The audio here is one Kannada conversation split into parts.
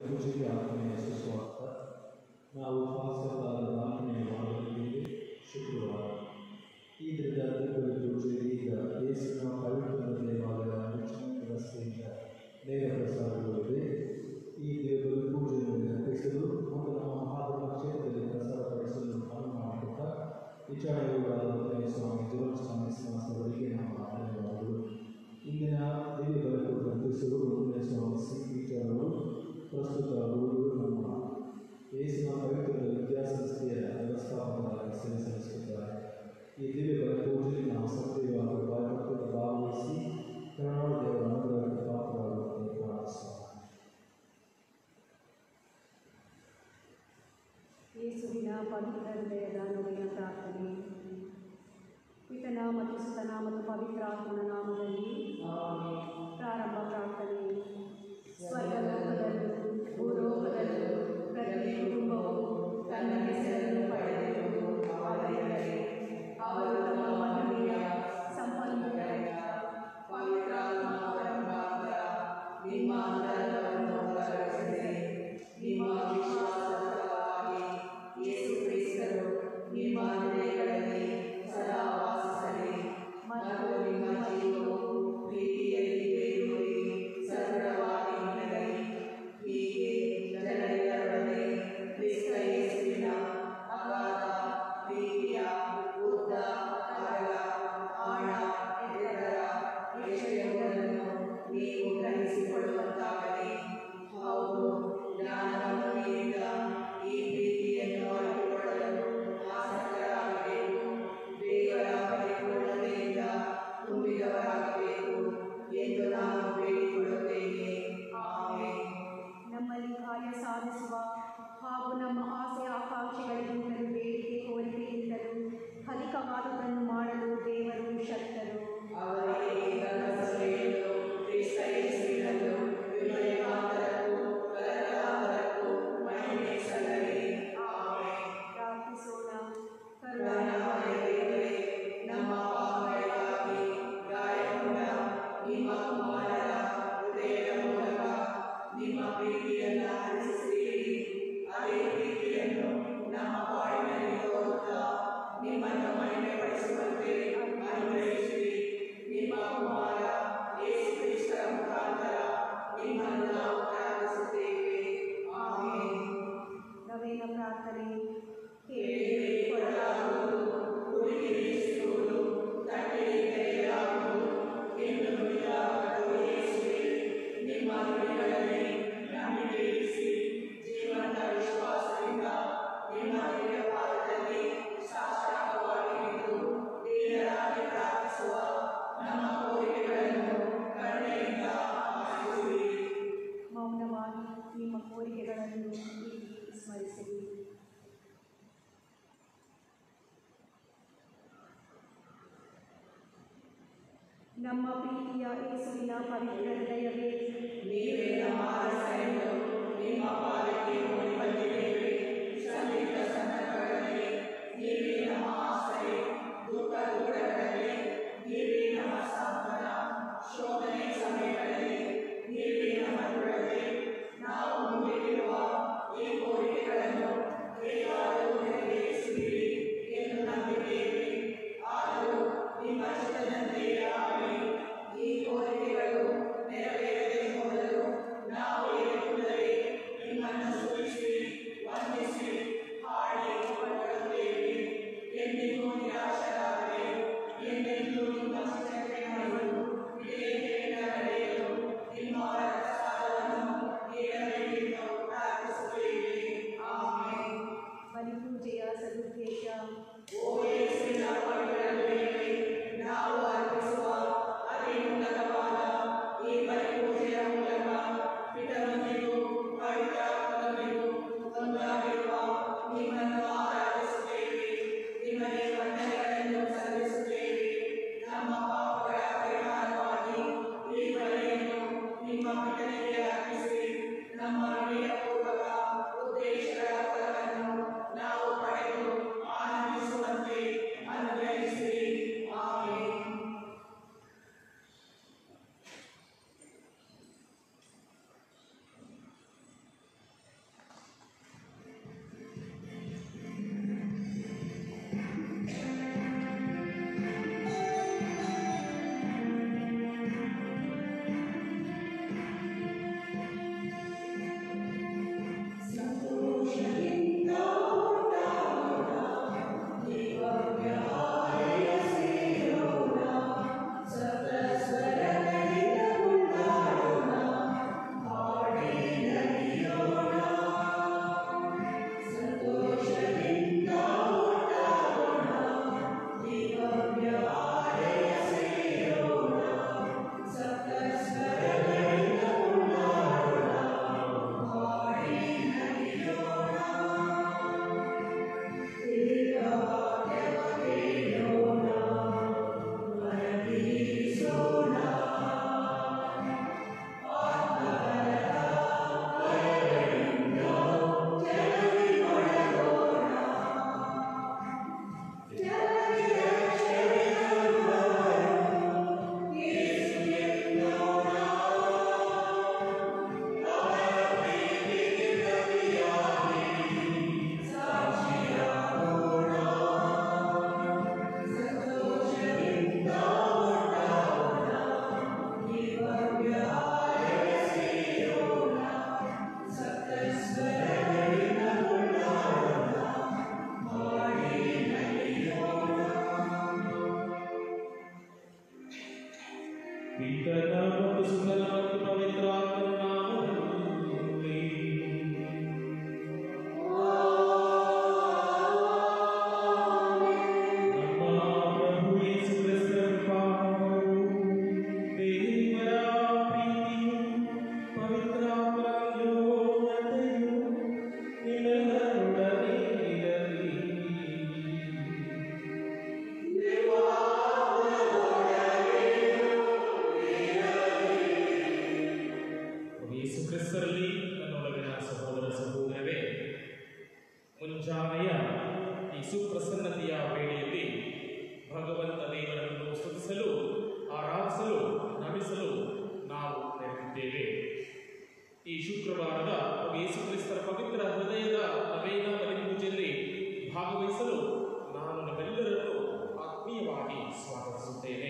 ಪೂಜೆಗೆ ಆತ್ಮೀಯ ಸುಸ್ವಾಗತ ನಾವು ಉಪವಾಸಕಾಲ ಪ್ರಾರ್ಥನೆ ಮಾಡಲಿದ್ದೇವೆ ಶುಕ್ರವಾರ ಈ ದಿನದ ದಿಬ್ಬದ ಪೂಜೆಯಲ್ಲಿ ಈಗ ಯೇಸುವಿನ ಪವಿತ್ರ ದೇವಾಲಯ ರಿಚ್ಮಂಡ್ ರಸ್ತೆಯಿಂದ ನೇರ ಪ್ರಸಾರಗೊಳ್ಳಿದೆ ಈ ದೇವರ ಪೂಜೆಯನ್ನು ನೆನಪಿಸಲು ಮತ್ತು ನಮ್ಮ ಮಹಾಧರ್ಮ ಕ್ಷೇತ್ರದಲ್ಲಿ ಪ್ರಸಾರಪಡಿಸಲು ಅನುವು ಮಾಡಿಕೊಟ್ಟ ವಿಚಾರಗಳಾದ ಸ್ವಾಮಿ ಜೀವನ ಸ್ವಾಮಿ ಶ್ರೀನಿವಾಸವರಿಗೆ ನಮ್ಮ ಧನ್ಯವಾದಗಳು ಇಂದಿನ ದಿವ್ಯ ಬೆಳಕು ಗ್ರಂಥಿಸಲು ಒಂದನೇ ಸ್ವಾಮಿ ಸಿ ಪೀಟರ್ ಅವರು ಪ್ರಸ್ತುತ ಗುರುಗಳು ನಮ್ಮ ಯೇಸುವಿನ ಪವಿತ್ರ ವಿದ್ಯಾಸಂಸ್ಥೆಯ ವ್ಯವಸ್ಥಾಪಕರಾಗಿ ಸೇವೆ ಸಲ್ಲಿಸುತ್ತಿದ್ದಾರೆ ಈ ದಿವ್ಯ ಬೆಳಕು ಪೂಜೆಯಲ್ಲಿ ನಾವು ಸಕ್ರಿಯವಾಗಿ ಭಯಭಕ್ತಿಯಿಂದ ಭಾಗವಹಿಸಿ ಕರುಣಾಳ ದೇವರ ಅನುಗ್ರಹಕ್ಕೆ ಪಾತ್ರರಾಗುವಂತೆ ಪ್ರಾರ್ಥಿಸೋಣ ಯೇಸುವಿನ ಪವಿತ್ರ ಹೃದಯದ ನುಡಿಯ ಪ್ರಾರ್ಥನೆ ಪಿತನ ಮತ್ತು ಸುತನ ಮತ್ತು ಪವಿತ್ರಾತ್ಮನ ನಾಮದಲ್ಲಿ ಪ್ರಾರಂಭ ಪ್ರಾರ್ಥನೆ ಸ್ವರ್ಗಲೋಕದಲ್ಲೂ ಭೂಲೋಕದಲ್ಲೂ ಪ್ರತಿ ಕುಟುಂಬವು ತನ್ನ ಹೆಸರನ್ನು ಪಡೆದಿರುವುದು ಅವರಿಂದಲೇ ಅವರು ತಮ್ಮ ಮಹಿಮೆಯ ಸಂಪನ್ಮೂಲದಿಂದ ಪವಿತ್ರಾತ್ಮ ಅವರ ಮುಖಾಂತರ ನಿಮ್ಮ ಅಂತರಂಗವನ್ನು ಹೊರಡಿಸಿದೆ ನಿಮ್ಮ ವಿಶ್ವಾಸದ ಫಲವಾಗಿ ಯೇಸು ಕ್ರಿಸ್ತರು ನಿಮ್ಮ ಹೃದಯಗಳಲ್ಲಿ ಸದಾ ವಾಸಿಸಲಿ ಮತ್ತು ನಿಮ್ಮ ಜೀವವು ಪ್ರೀತಿಯಲ್ಲಿ ಬೇರೂರಿ ಸದೃಢವಾಗಿ ನಿಲ್ಲಲಿ ಹೀಗೆ ಜನರೆಲ್ಲರೊಡನೆ ಕ್ರಿಸ್ತ ಯೇಸುವಿನ ಅಗಾಧ ಪ್ರೀತಿಯ ಉದ್ದ ಅಗಲ ಆಳ ಎತ್ತರ ವಿಷಯಗಳನ್ನು ನೀವು ಗ್ರಹಿಸಿಕೊಳ್ಳುವಂತಾಗಲಿ ಹೌದು ಜ್ಞಾನವನ್ನು ಮೀರಿದ ಈ ಪ್ರೀತಿಯನ್ನು ಅರಿತುಕೊಳ್ಳಲು ಆಸಕ್ತರಾಗಬೇಕು ದೇವರ ಪರಿಪೂರ್ಣತೆಯಿಂದ ತುಂಬಿದವರಾಗಬೇಕು ಎಂದು ನಾನು ಬೇಡಿಕೊಳ್ಳುತ್ತೇನೆ ಆಮೇಲೆ ನಮ್ಮಲ್ಲಿ ಕಾರ್ಯ ಸಾಧಿಸುವ ಹಾಗೂ ನಮ್ಮ ಆಸೆ ಆಕಾಂಕ್ಷೆಗಳಿಗಿಂತಲೂ ಬೇಡಿಕೆ ಕೋರಿಕೆಗಿಂತಲೂ ಅಧಿಕವಾದುದನ್ನು ಮಾಡಲು ದೇವರು ಶಕ್ತರು ಅವರಿಗೆ ಧರ್ಮಸಭೆಯಲ್ಲೂ ಕ್ರಿಸ್ತ ಯೇಸುವಿನಲ್ಲೂ ವಿನಯವಾದರಕ್ಕೂ ಕಲಕಲಾದರಕ್ಕೂ ಮಹಿಮೆ ಸಲ್ಲಲಿ ಆಮೆನ್. ಪ್ರಾರ್ಥಿಸೋಣ ಕರುಣಾಮಯ ಕರುಣಾಮಯ ದೇವರೇ, ನಮ್ಮ ಪಾಪಗಳಿಗಾಗಿ ಗಾಯಗೊಂಡ ನಿಮ್ಮ ಕುಮಾರರ ಹೃದಯದ ಮೂಲಕ ನಿಮ್ಮ ಪ್ರೀತಿಯನ್ನು ಹರಿಸಿದ್ದೀರಿ ಅದೇ ಪ್ರೀತಿಯನ್ನು ನಮ್ಮ ಬಾಳಿನಲ್ಲಿ ತೋರುತ್ತಾ ನಿಮ್ಮನ್ನು ಮಹಿಮೆಪಡಿಸುವಂತೆ ಅನುಗ್ರಹಿಸಿರಿ ನಿಮ್ಮ ಕುಮಾರ ಯೇಸು ಕ್ರಿಸ್ತರ ಮುಖಾಂತರ ನಿಮ್ಮನ್ನು ನಾವು ಪ್ರಾರ್ಥಿಸುತ್ತೇವೆ ಆಮೇಲೆ ನವೇನ ಪ್ರಾರ್ಥನೆ ಕೇಳಿರಿ ಕೊಡಲಾಗುವುದು ಹುಡುಕಿರಿ ಸಿಗುವುದು ತಟ್ಟಿರಿ ತೆರೆಯಲಾಗುವುದು ಎಂದು ನುಡಿದ ಪ್ರಭು ಯೇಸುವೇ ನಿಮ್ಮ ನುಡಿಗಳಲ್ಲಿ ನಂಬಿಕೆ ಇರಿಸಿ ಜೀವಂತ ವಿಶ್ವಾಸದಿಂದ ನಿಮ್ಮ ದಿವ್ಯ ಪಾದದಲ್ಲಿ ಸಾಷ್ಟಾಂಗವಾಗಿ ನಿಂತು ದೀನರಾಗಿ ಪ್ರಾರ್ಥಿಸುವ ನಮ್ಮ ಕೋರಿಕೆಗಳನ್ನು ಕರುಣೆಯಿಂದ ಆಲಿಸುವಿರಿ ಮೌನವಾಗಿ ನಿಮ್ಮ ಕೋರಿಕೆಗಳನ್ನು ಇಲ್ಲಿ ಸ್ಮರಿಸಿರಿ ನಮ್ಮ ಪ್ರೀತಿಯ ಯೇಸುವಿನ ಪವಿತ್ರ ಹೃದಯವೇ ನೀವೇ ನಮ್ಮ ಆಸರೆಂದು ನಿಮ್ಮ ಪಾದಕ್ಕೆ ಓಡಿ ಬಂದಿದ್ದೇವೆ ಸಂದಿಗ್ಧ ಸಂದರ್ಭಗಳಲ್ಲಿ ನೀವೇ ನಮ್ಮ ಆಸರೆ ದುಃಖ ದೂರಗಳಲ್ಲಿ ನೀವೇ ನಮ್ಮ ಸಾಂತ್ವನ ಶೋಧನೆ ಸಮಯಗಳಲ್ಲಿ ನೀವೇ ನಮ್ಮ ದೃಢತೆ ನಾವು ಮುಂದಿರುವ ಈ ಕೋರಿಕೆಗಳನ್ನು ಹೇಗಾದರೂ ನೆರವೇರಿಸುವಿರಿ ಎಂದು ನಂಬಿದ್ದೇವೆ ಆದರೂ ನಿಮ್ಮ ಚಿತ್ತದಂತೆಯೇ ಆಗಲಿ ಈ ಕೋರಿಕೆಗಳು ನೆರವೇರದೆ ಹೋದರೂ ನಾವು ಏನೆಂದರೆ ನಿಮ್ಮನ್ನು ಸ್ತುತಿಸಿ ವಂದಿಸಿ ಹಾಡಿ ಹೊರಡುತ್ತೇವೆ ಎಂದಿಗೂ ನಿರಾಶರಾಗದೆ ಎಂದೆಂದೂ ನಿಮ್ಮ ಚಿತ್ತಕ್ಕೆ ಮಾಡಲು ವಿಧೇಯತೆಯಿಂದ ನಡೆಯಲು ನಿಮ್ಮ ಪ್ರಸಾದವನ್ನು ನೀಡಬೇಕೆಂದು ಪ್ರಾರ್ಥಿಸುತ್ತೇವೆ ಆಮೇಲೆ ಬಲಿಪೂಜೆಯ ಸದುದ್ದೇಶ ಓ ಯೇಸುವಿನ ಪವಿತ್ರ ಹೃದಯವೇ, ನಾವು ಅರ್ಪಿಸುವ ಅತಿ ಉನ್ನತವಾದ ಈ ಬಲಿಪೂಜೆಯ ಮೂಲಕ ಪಿತನೊಂದಿಗೂ ಪವಿತ್ರಾತ್ಮನೊಂದಿಗೂ ಒಂದಾಗಿರುವ ನಿಮ್ಮನ್ನು ಆರಾಧಿಸುತ್ತೇವೆ ನಿಮಗೆ ವಂದನೆಗಳನ್ನು ಸಲ್ಲಿಸುತ್ತೇವೆ ನಮ್ಮ ಪಾಪಗಳ ಪರಿಹಾರವಾಗಿ ಈ ಬಲಿಯನ್ನು ನಿಮ್ಮ ಪಿತನಿಗೆ ಅರ್ಪಿಸಿ ನಮ್ಮ ವಿನಯಪೂರ್ವಕ ಉದ್ದೇಶಗಳ ಫಲವನ್ನು ನಾವು ಪಡೆದು ಆನಂದಿಸುವಂತೆ ಅನುಗ್ರಹಿಸಿರಿ ಆಮೇಲೆ ಮುಂಜಾನೆಯ ಈ ಸುಪ್ರಸನ್ನತೆಯ ವೇಳೆಯಲ್ಲಿ ಭಗವಂತ ದೇವರನ್ನು ಸ್ತುತಿಸಲು ಆರಾಧಿಸಲು ನಮಿಸಲು ನಾವು ನೆರೆದಿದ್ದೇವೆ ಈ ಶುಕ್ರವಾರದ ಪ್ರಭು ಯೇಸು ಕ್ರಿಸ್ತರ ಪವಿತ್ರ ಹೃದಯದ ನವೇನ ಬಲಿಪೂಜೆಯಲ್ಲಿ ಭಾಗವಹಿಸಲು ನಾನು ನಮ್ಮೆಲ್ಲರನ್ನು ಆತ್ಮೀಯವಾಗಿ ಸ್ವಾಗತಿಸುತ್ತೇನೆ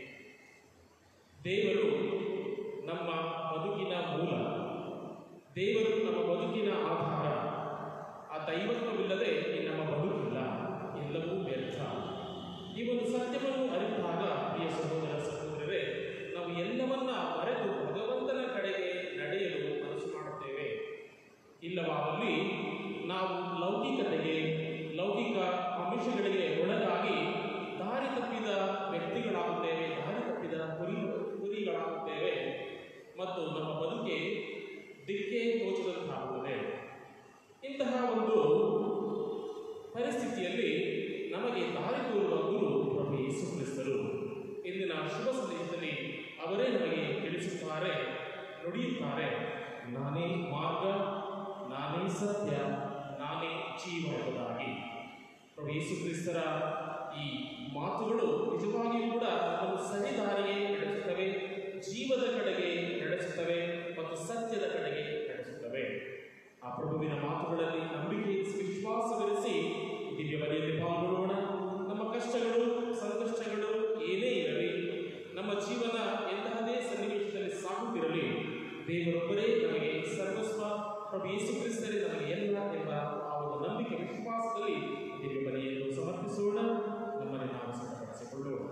ದೇವರು ನಮ್ಮ ಬದುಕಿನ ಮೂಲ ದೇವರು ನಮ್ಮ ಬದುಕಿನ ಆಧಾರ ಆ ದೈವತ್ವವಿಲ್ಲದೆ ಈ ನಮ್ಮ ಬದುಕಿಲ್ಲ ಎಲ್ಲವೂ ವ್ಯರ್ಥ ಈ ಒಂದು ಸತ್ಯವನ್ನು ಅರಿತಾಗ ಪ್ರಿಯ ಸಹೋದರ ಸಹೋದರರೇ ನಾವು ಎಲ್ಲವನ್ನ ಮರೆತು ಭಗವಂತನ ಕಡೆಗೆ ನಡೆಯಲು ಮನಸ್ಸು ಮಾಡುತ್ತೇವೆ ಇಲ್ಲವಾದಲ್ಲಿ ನಾವು ಲೌಕಿಕತೆಗೆ ಲೌಕಿಕ ಅಂಶಗಳಿಗೆ ಒಳಗಾಗಿ ದಾರಿ ತಪ್ಪಿದ ವ್ಯಕ್ತಿಗಳಾಗುತ್ತೇವೆ ದಾರಿ ತಪ್ಪಿದ ಕುರಿ ಕುರಿಗಳಾಗುತ್ತೇವೆ ಮತ್ತು ನಮ್ಮ ಬದುಕೆ ದಿಕ್ಕೆ ತೋಚದಂತಾಗುತ್ತದೆ ಇಂತಹ ಒಂದು ಪರಿಸ್ಥಿತಿಯಲ್ಲಿ ನಮಗೆ ದಾರಿ ತೋರುವ ಗುರು ಪ್ರಭು ಯೇಸು ಕ್ರಿಸ್ತರು ಇಂದಿನ ಶುಭ ಸಂದೇಶದಲ್ಲಿ ಅವರೇ ನಮಗೆ ತಿಳಿಸುತ್ತಾರೆ ನುಡಿಯುತ್ತಾರೆ ನಾನೇ ಮಾರ್ಗ ನಾನೇ ಸತ್ಯ ನಾನೇ ಜೀವ ಎಂಬುದಾಗಿ ಪ್ರಭು ಯೇಸು ಕ್ರಿಸ್ತರ ಈ ಮಾತುಗಳು ನಿಜವಾಗಿಯೂ ಕೂಡ ನಮ್ಮನ್ನು ಸರಿ ದಾರಿಗೆ ನಡೆಸುತ್ತವೆ ಜೀವದ ಕಡೆಗೆ ನಡೆಸುತ್ತವೆ ಮತ್ತು ಸತ್ಯದ ಕಡೆಗೆ ನಡೆಸುತ್ತವೆ ಆ ಪ್ರಭುವಿನ ಮಾತುಗಳಲ್ಲಿ ನಂಬಿಕೆ ಇರಿಸಿ, ವಿಶ್ವಾಸವಿರಿಸಿ ಈ ದಿವ್ಯ ಬಲಿಯಲ್ಲಿ ಪಾಲ್ಗೊಳ್ಳೋಣ ನಮ್ಮ ಕಷ್ಟಗಳು ಸಂಕಷ್ಟಗಳು ಏನೇ ಇರಲಿ ನಮ್ಮ ಜೀವನ ಎಂತಹದೇ ಸನ್ನಿವೇಶದಲ್ಲಿ ಸಾಗುತ್ತಿರಲಿ ದೇವರೊಬ್ಬರೇ ನಮಗೆ ಸರ್ವಸ್ವ ಪ್ರಭು ಯೇಸು ಕ್ರಿಸ್ತರೇ ನಮಗೆ ಎಲ್ಲ ಎಂಬ ಆ ಒಂದು ನಂಬಿಕೆ ವಿಶ್ವಾಸದಲ್ಲಿ ಈ ದಿವ್ಯ ಬಲಿಯನ್ನು ಸಮರ್ಪಿಸೋಣ ನಮ್ಮನ್ನು ನಾವು ಸಿದ್ಧಪಡಿಸಿಕೊಳ್ಳೋಣ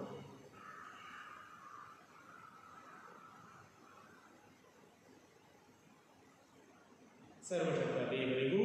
ಸರ್ವಶಕ್ತ ದೇವರಿಗೂ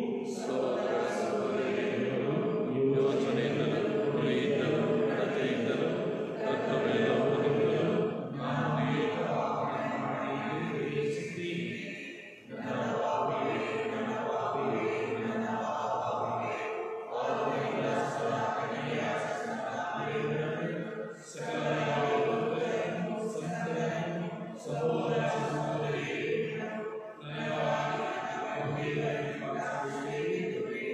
ಯೋಚನೆಯಿಂದಲೂ ನುಡಿಯಿಂದಲೂ ನಡತೆಯಿಂದಲೂ ಕರ್ತವ್ಯದಿಂದಲೂ ನಾನು ನಿಮಗೆ ಪ್ರಾರ್ಥನೆ ಮಾಡಿ ಗ್ರಹಿಸುತ್ತೀನಿ. ನನ್ನ ಪಾಪಿಗೆ, ನನ್ನ ಪಾಪಿಗೆ, ನನ್ನ ಪಾಪಿಗೆ. ಆದುದರಿಂದ ಸದಾ ಕಡೆಯ ದೇವರನ್ನು, ಸಕಲ ಯಾವತ್ತೂ ಸಂತರನ್ನು, ಸಹೋದರ ಸಹೋದರಿಯರು, ನನಗಾಗಿ ಪ್ರಭುವಿನಲ್ಲಿ ಪ್ರಾರ್ಥಿಸುತ್ತೇನೆ.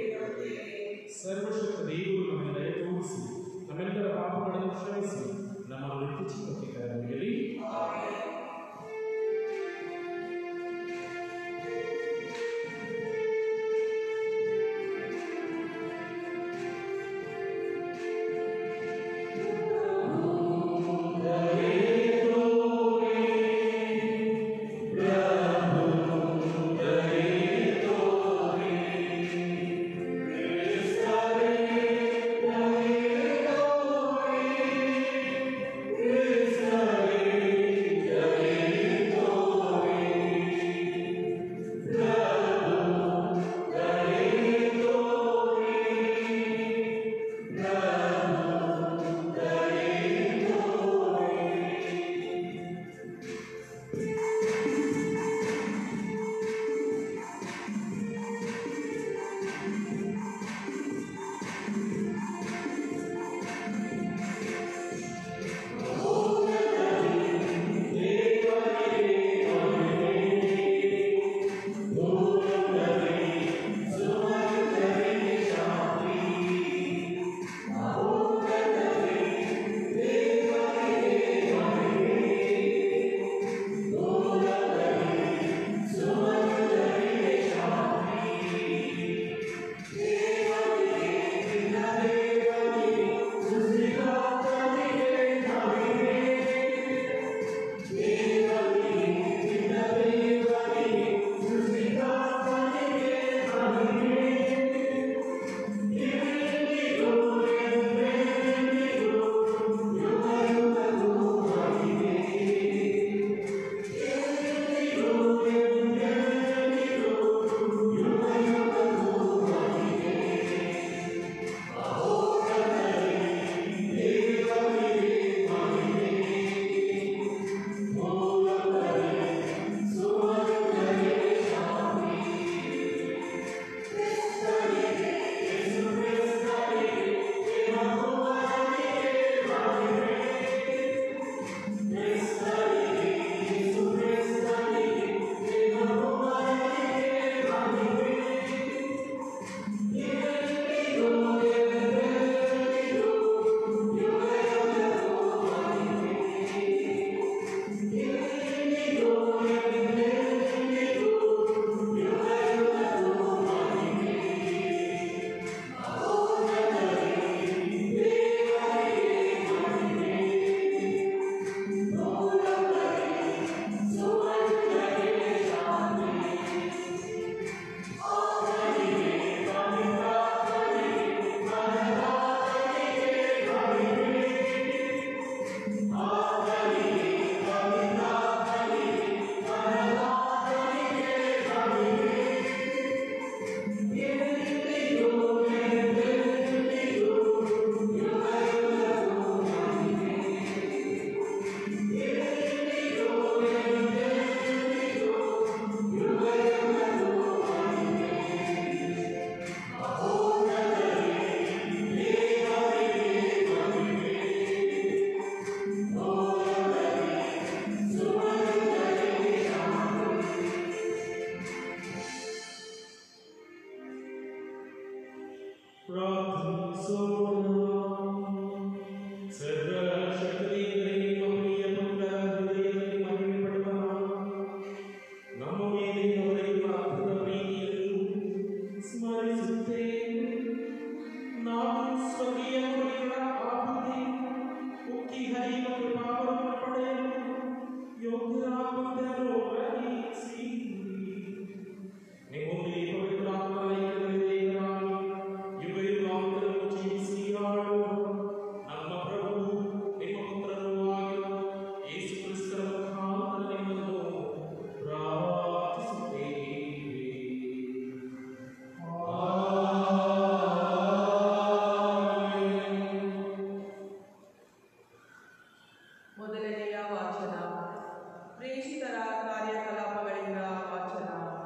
ಮೊದಲನೆಯ ವಾಚನ ಪ್ರೇಷಿತರ ಕಾರ್ಯಕಲಾಪಗಳಿಂದ ವಾಚನ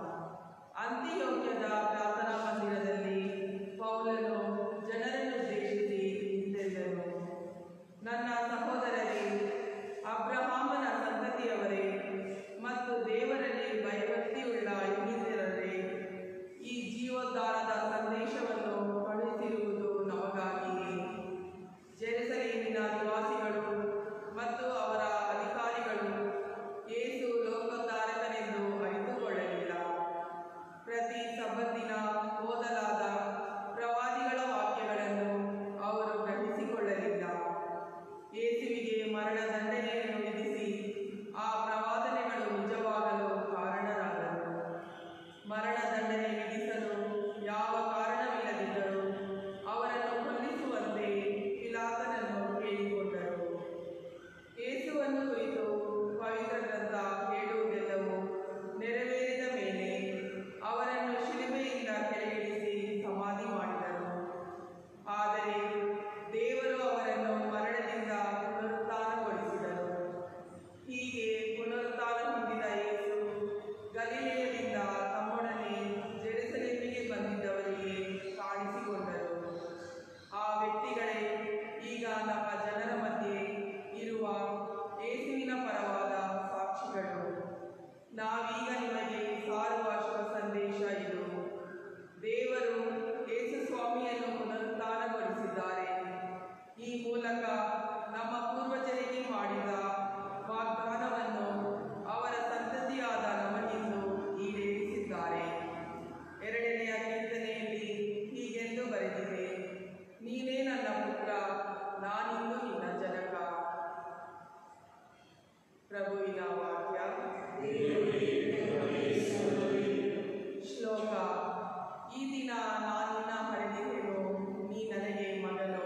ಅಂತ್ಯಯೋಗ್ಯದ ಪ್ರಾರ್ಥನಾ ಮಂದಿರದಲ್ಲಿ ಪೌಲನು ಜನರನ್ನುದ್ದೇಶಿಸಿ ಇಂತೆಂದನು ನನ್ನ ಸಹೋದರರೇ ಅಬ್ರಹಾಮನ ಸಂತತಿಯವರೇ ಮತ್ತು ದೇವರಲ್ಲಿ ಭಯಭಕ್ತಿಯುಳ್ಳ ಇನ್ನಿತರರೇ ಈ ಜೀವೋದ್ಧಾರದ ಸಂದೇಶವನ್ನು ಕಳುಹಿಸಿರುವುದು ನಮಗಾಗಿಯೇ ಜೆರುಸಲೇಮಿನ ನಿವಾಸಿಗಳು ಮತ್ತು ಅವರ ಅಧಿಕಾರಿಗಳು ಯೇಸು ಲೋಕೋದ್ಧಾರಕನೆಂದು ಅರಿತುಕೊಳ್ಳಲಿಲ್ಲ ಪ್ರತಿ ಸಬ್ಬತ್ತಿನ ಓದಲಾದ ಪ್ರವಾದಿಗಳ ವಾಕ್ಯಗಳನ್ನು ಅವರು ಗ್ರಹಿಸಿಕೊಳ್ಳಲಿಲ್ಲ ಯೇಸುವಿಗೆ ಮರಣದಂಡನೆಯನ್ನು ವಿಧಿಸಿ ಆ ಪ್ರವಾದನೆಗಳು ನಿಜವಾಗಲು ಕಾರಣರಾದರು ಮರಣದಂಡನೆ ವಿಧಿಸಲು ಯಾವ ಕಾರಣವಿಲ್ಲದಿದ್ದರೂ ಅವರನ್ನು ಕೊಲ್ಲಿಸುವಂತೆ ಪಿಲಾತನನ್ನು ಕೇಳಿಕೊಂಡರು ಯೇಸುವನ್ನು ಕುರಿತು ಪವಿತ್ರ ಗ್ರಂಥ ಹೇಳುವುದೆಲ್ಲವೂ ನೆರವೇರಿದ ಮೇಲೆ ಅವರನ್ನು ಶಿಲುಬೆಯಿಂದ ಕೆಳಗಿಳಿಸಿ ಸಮಾಧಿ ಮಾಡಿದರು ಆದರೆ ದೇವರು ಅವರನ್ನು ಮರಣದಿಂದ ಪುನರುತ್ಥಾನಗೊಳಿಸಿದರು ಹೀಗೆ ಪುನರುತ್ಥಾನ ಹೊಂದಿದ ಯೇಸು ಗಲಿಲೆಯದಿಂದ ತಮ್ಮೊಡನೆ ಜೆರುಸಲೇಮಿಗೆ ಬಂದಿದ್ದವರಿಗೆ ಕಾಣಿಸಿಕೊಂಡರು ಆ ವ್ಯಕ್ತಿಗಳೇ ಈಗ ನಮ್ಮ ಜನರ ಮಧ್ಯೆ ಇರುವ ಯೇಸುವಿನ ಪರವಾದ ಸಾಕ್ಷಿಗಳು ನಾವೀಗ ನಿಮಗೆ ಸಾರುವ ಶುಭ ಸಂದೇಶ ಇದು ದೇವರು ಯೇಸು ಸ್ವಾಮಿಯನ್ನು ಪುನರುತ್ಥಾನಗೊಳಿಸಿದ್ದಾರೆ ಈ ಮೂಲಕ ನಮ್ಮ ಪೂರ್ವಜರಿಗೆ ಮಾಡಿದ ವಾಗ್ದಾನವನ್ನು ಅವರ ಸಂತತಿಯಾದ ನಮಗಿಂದು ಈಡೇರಿಸಿದ್ದಾರೆ ಎರಡನೆಯ ಕೀರ್ತನೆಯಲ್ಲಿ ಹೀಗೆಂದು ಬರೆದಿದೆ ನೀನೇ ನನ್ನ ಪುತ್ರ ನಾನಿಂದು ನಿನ್ನ ಜನಕ ಪ್ರಭುವಿನ ವಾಕ್ಯ ಶ್ಲೋಕ ಈ ದಿನ ನಾನಿನ್ನ ಹರಿದಿದ್ದೆನು ನೀ ನನಗೆ ಮಗನು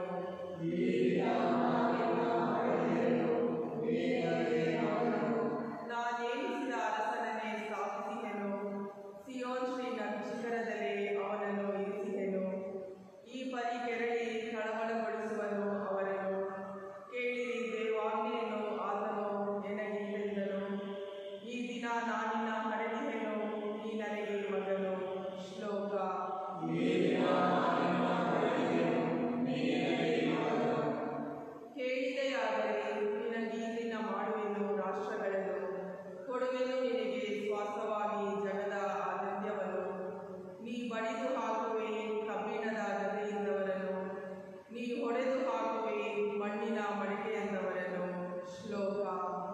ನಾನೇನಿಸಿದ ಅರಸನನ್ನೇ ಸ್ಥಾಪಿಸಿದೆನು ಸಿಯೋನ್ ಶ್ರೀನ ಶಿಖರದಲ್ಲಿ ಅವನನ್ನು ಇರಿಸಿದೆನು ಈ ಪರಿ ಕೆರಳಿ ಕಳವಳಗೊಳಿಸುವನು ಅವರನ್ನು ಕೇಳಿರಿ ದೇವಾಜ್ಞೆಯನ್ನು ಆತನು ನನಗೆ ಹೇಳಿದನು ಈ ದಿನ ನಾನಿನ್ನ ಹರಡಿದೆನು ಈ ನನಗೆ ಮಗನು ಶ್ಲೋಕ ಕೇಳಿದೆಯಾದರೆ ನಿನಗೆ ನಿನ್ನ ಮಾಡುವೆನು ರಾಷ್ಟ್ರಗಳನ್ನು ಕೊಡುವೆನು ನಿನಗೆ ಸ್ವಾರ್ಥವಾಗಿ ಜಗದ ಆನಂದ್ಯವನ್ನು ನೀ ಬಡಿದು ಹಾಕುವೆ ಕಬ್ಬಿಣದ ಗದೆಯಿಂದವರನ್ನು ನೀ ಹೊಡೆದು ಹಾಕುವೆ ಮಣ್ಣಿನ ಮಡಿಕೆಯಂದವರನ್ನು ಶ್ಲೋಕ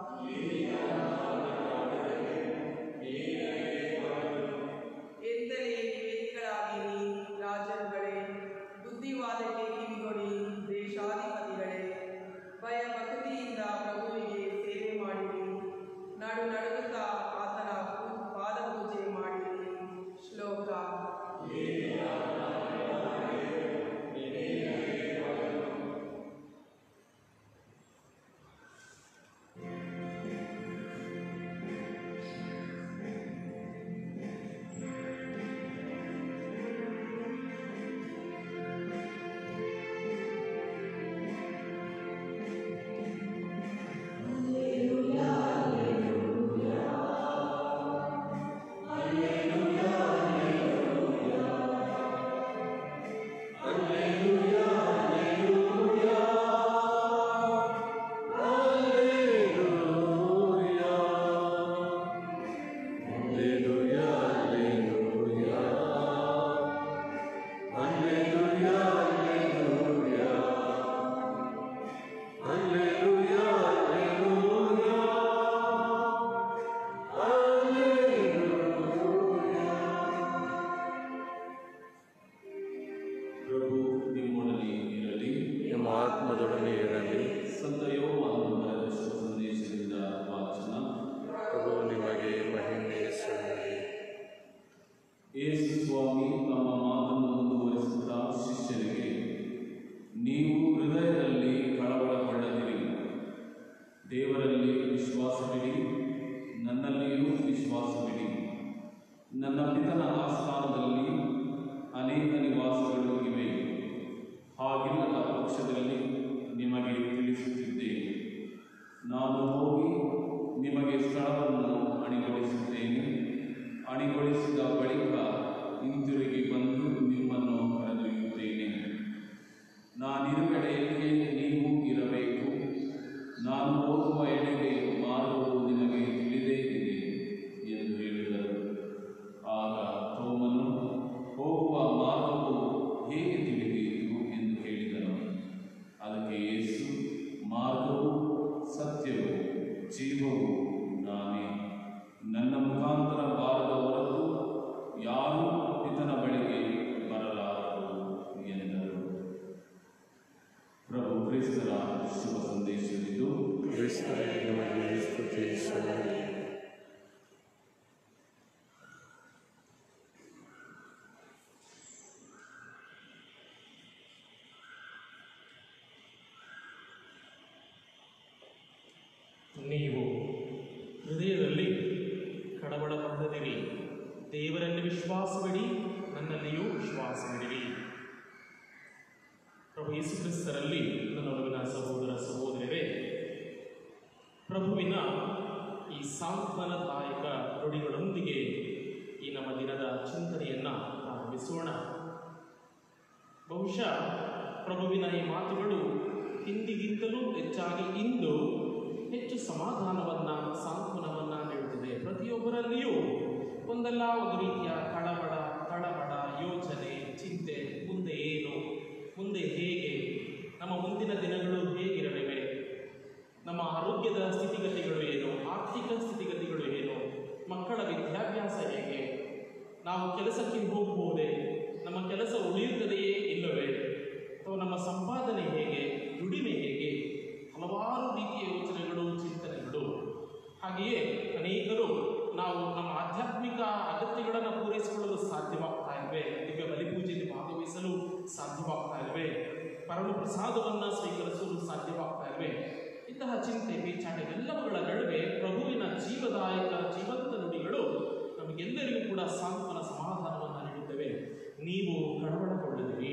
ಎಂದರೆ ವೇದಿಗಳಾಗಿರಿ ರಾಜರುಗಳೇ ಬುದ್ಧಿವಾದಕ್ಕೆ ಕಿವಿಗೊಡಿ ದೇಶಾಧಿಪತಿಗಳೇ ಭಯಭಕ್ತಿಯಿಂದ ಪ್ರಭುವಿಗೆ ಸೇವೆ ಮಾಡಿರಿ ನಡು ನಡುಗುತ್ತಾ ಆತನ ಪೂ- ಪಾದ ಪೂಜೆ ಮಾಡಿರಿ ಶ್ಲೋಕ Alleluia, ಸ್ವಾಮಿ ತಮ್ಮ ಮಾತನ್ನು ಮುಂದುವರಿಸುತ್ತಾ ಶಿಷ್ಯರಿಗೆ ನೀವು ಹೃದಯದಲ್ಲಿ ಕಳವಳಗೊಳ್ಳದಿರಿ ದೇವರಲ್ಲಿ ವಿಶ್ವಾಸವಿಡಿ ನನ್ನಲ್ಲಿಯೂ ವಿಶ್ವಾಸವಿಡಿ ನನ್ನ ಪಿತನ ಆಸ್ಥಾನದಲ್ಲಿ ಅನೇಕ ನಿವಾಸಗಳು ಇವೆ ಹಾಗಿಲ್ಲದ ಪಕ್ಷದಲ್ಲಿ ನಿಮಗೆ ತಿಳಿಸುತ್ತಿದ್ದೇನೆ ನಾನು ಹೋಗಿ ನಿಮಗೆ ಸ್ಥಳವನ್ನು ಅಣಿಗೊಳಿಸುತ್ತೇನೆ ಅಣಿಗೊಳಿಸಿದ ಬಳಿಕ ಹಿಂತಿರುಗಿ ಬಂದು ನಿಮ್ಮನ್ನು ಕರೆದೊಯ್ಯುತ್ತೇನೆ ನಾನಿರುವೆಡೆಯಲ್ಲಿ ನೀವು ಇರಬೇಕು ನಾನು ಹೋಗುವ ಎಡೆಗೆ ಮಾರ್ಗವು ನಿಮಗೆ ತಿಳಿದೇ ಇದೆ ಎಂದು ಹೇಳಿದರು ಆಗ ತೋಮನು ಹೋಗುವ ಮಾರ್ಗವು ಹೇಗೆ ತಿಳಿದೀತು ಎಂದು ಕೇಳಿದನು ಅದಕ್ಕೆ ಯೇಸು ಮಾರ್ಗವು ಸತ್ಯವು ಜೀವವು ನಾನೇ ನನ್ನ ಮುಖಾಂತರ ಬಾರದ ಹೊರತು ಯಾರೂ ಪಿತನ ಬಳಿಗೆ ಬರಲಾರರು ಎಂದರು ಪ್ರಭು ಕ್ರಿಸ್ತರ ಶುಭ ಸಂದೇಶವಿದ್ದು ಕ್ರಿಸ್ತರೇ ನಿಮಗೆ ಸ್ತುತಿಸುತ್ತೇನೆ ನೀವು ಹೃದಯದಲ್ಲಿ ಕಳವಳಗೊಳ್ಳದಿರಿ ದೇವರಲ್ಲಿ ವಿಶ್ವಾಸವಿಡಿ ನನ್ನಲ್ಲಿಯೂ ವಿಶ್ವಾಸವಿಡಿರಿ ಪ್ರಭು ಯೇಸು ಕ್ರಿಸ್ತರಲ್ಲಿ ನನ್ನೊಳಗಿನ ಸಹೋದರ ಸಹೋದರರೇ ಪ್ರಭುವಿನ ಈ ಸಾಂತ್ವನದಾಯಕ ನುಡಿಗಳೊಂದಿಗೆ ಈ ನಮ್ಮ ದಿನದ ಚಿಂತನೆಯನ್ನು ಪ್ರಾರಂಭಿಸೋಣ ಬಹುಶಃ ಪ್ರಭುವಿನ ಈ ಮಾತುಗಳು ಹಿಂದಿಗಿಂತಲೂ ಹೆಚ್ಚಾಗಿ ಇಂದು ಹೆಚ್ಚು ಸಮಾಧಾನವನ್ನ ಸಾಂತ್ವನವನ್ನ ನೀಡುತ್ತದೆ ಪ್ರತಿಯೊಬ್ಬರಲ್ಲಿಯೂ ಒಂದಲ್ಲ ಒಂದು ರೀತಿಯ ಕಳವಳ ತಳಮಳ ಯೋಚನೆ ಚಿಂತೆ ಮುಂದೆ ಏನು ಮುಂದೆ ಹೇಗೆ ನಮ್ಮ ಮುಂದಿನ ದಿನಗಳು ಹೇಗಿರಲಿವೆ ನಮ್ಮ ಆರೋಗ್ಯದ ಸ್ಥಿತಿಗತಿಗಳು ಏನು ಆರ್ಥಿಕ ಸ್ಥಿತಿಗತಿಗಳು ಏನು ಮಕ್ಕಳ ವಿದ್ಯಾಭ್ಯಾಸ ಹೇಗೆ ನಾವು ಕೆಲಸಕ್ಕೆ ಹೋಗಬಹುದೇ ನಮ್ಮ ಕೆಲಸ ಉಳಿಯುತ್ತದೆಯೇ ಇಲ್ಲವೇ ಅಥವಾ ನಮ್ಮ ಸಂಪಾದನೆ ಹೇಗೆ ದುಡಿಮೆ ಹೇಗೆ ಹಲವಾರು ರೀತಿಯ ಯೋಚನೆಗಳು ಚಿಂತನೆಗಳು ಹಾಗೆಯೇ ಅನೇಕರು ನಾವು ನಮ್ಮ ಆಧ್ಯಾತ್ಮಿಕ ಅಗತ್ಯಗಳನ್ನು ಪೂರೈಸಿಕೊಳ್ಳಲು ಸಾಧ್ಯವಾಗ್ತಾ ಇಲ್ವೇ ದಿವ್ಯ ಬಲಿಪೂಜೆಯಲ್ಲಿ ಭಾಗವಹಿಸಲು ಸಾಧ್ಯವಾಗ್ತಾ ಇಲ್ವೇ ಪರಮ ಪ್ರಸಾದವನ್ನು ಸ್ವೀಕರಿಸಲು ಸಾಧ್ಯವಾಗ್ತಾ ಇಲ್ವೇ ಇಂತಹ ಚಿಂತೆ ಪೀಚಾಟೆ ಎಲ್ಲವುಗಳ ನಡುವೆ ಪ್ರಭುವಿನ ಜೀವದಾಯಕ ಜೀವಂತ ನುಡಿಗಳು ನಮಗೆಲ್ಲರಿಗೂ ಕೂಡ ಸಾಂತ್ವನ ಸಮಾಧಾನವನ್ನು ನೀಡುತ್ತವೆ ನೀವು ಕಳವಳಗೊಳ್ಳದಿರಿ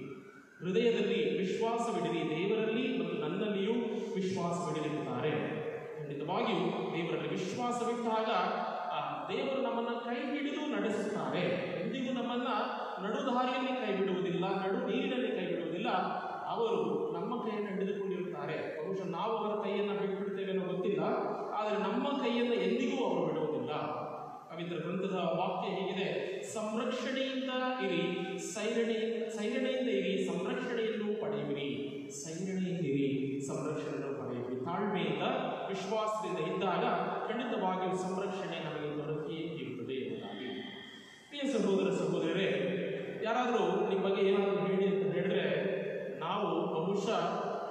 ಹೃದಯದಲ್ಲಿ ವಿಶ್ವಾಸವಿಡಿರಿ ದೇವರಲ್ಲಿ ಮತ್ತು ನನ್ನಲ್ಲಿಯೂ ವಿಶ್ವಾಸವಿಡಿರುತ್ತಾರೆ ಖಂಡಿತವಾಗಿಯೂ ದೇವರಲ್ಲಿ ವಿಶ್ವಾಸವಿಟ್ಟಾಗ ಆ ದೇವರು ನಮ್ಮನ್ನು ಕೈ ಹಿಡಿದು ನಡೆಸುತ್ತಾರೆ ಎಂದಿಗೂ ನಮ್ಮನ್ನ ನಡುದಾರಿಯಲ್ಲಿ ಕೈ ಬಿಡುವುದಿಲ್ಲ ನಡು ನೀರಿನಲ್ಲಿ ಕೈ ಬಿಡುವುದಿಲ್ಲ ಅವರು ನಮ್ಮ ಕೈಯನ್ನು ಹಿಡಿದುಕೊಂಡಿರುತ್ತಾರೆ ಬಹುಶಃ ನಾವು ಅವರ ಕೈಯನ್ನು ಬಿಟ್ಟುಬಿಡ್ತೇವೆ ಅನ್ನೋ ಗೊತ್ತಿಲ್ಲ ಆದರೆ ನಮ್ಮ ಕೈಯನ್ನು ಎಂದಿಗೂ ಅವರು ಬಿಡುವುದಿಲ್ಲ ಪವಿತ್ರ ಗ್ರಂಥದ ವಾಕ್ಯ ಹೀಗಿದೆ ಸಂರಕ್ಷಣೆಯಿಂದ ಇರಿ ಸೈರಣೆ ಸೈರಣೆಯಿಂದ ಇರಿ ಸಂರಕ್ಷಣೆಯನ್ನು ಪಡೆಯುವಿರಿ ಸೈರಣೆಯಿಂದ ಇರಿ ಸಂರಕ್ಷಣೆಯನ್ನು ಪಡೆಯುವಿರಿ ತಾಳ್ಮೆಯಿಂದ ವಿಶ್ವಾಸದಿಂದ ಇದ್ದಾಗ ಖಂಡಿತವಾಗಿಯೂ ಸಂರಕ್ಷಣೆ ನಮಗೆ ದೊರಕಿಯೇ ಇರುತ್ತದೆ ಎಂಬುದಾಗಿ ಪ್ರಿಯ ಸಹೋದರ ಸಹೋದರರೇ ಯಾರಾದರೂ ನಿಮ್ಮ ಬಗ್ಗೆ ಏನಾದರೂ ಹೇಳಿ ಅಂತ ಹೇಳಿದ್ರೆ ನಾವು ಬಹುಶಃ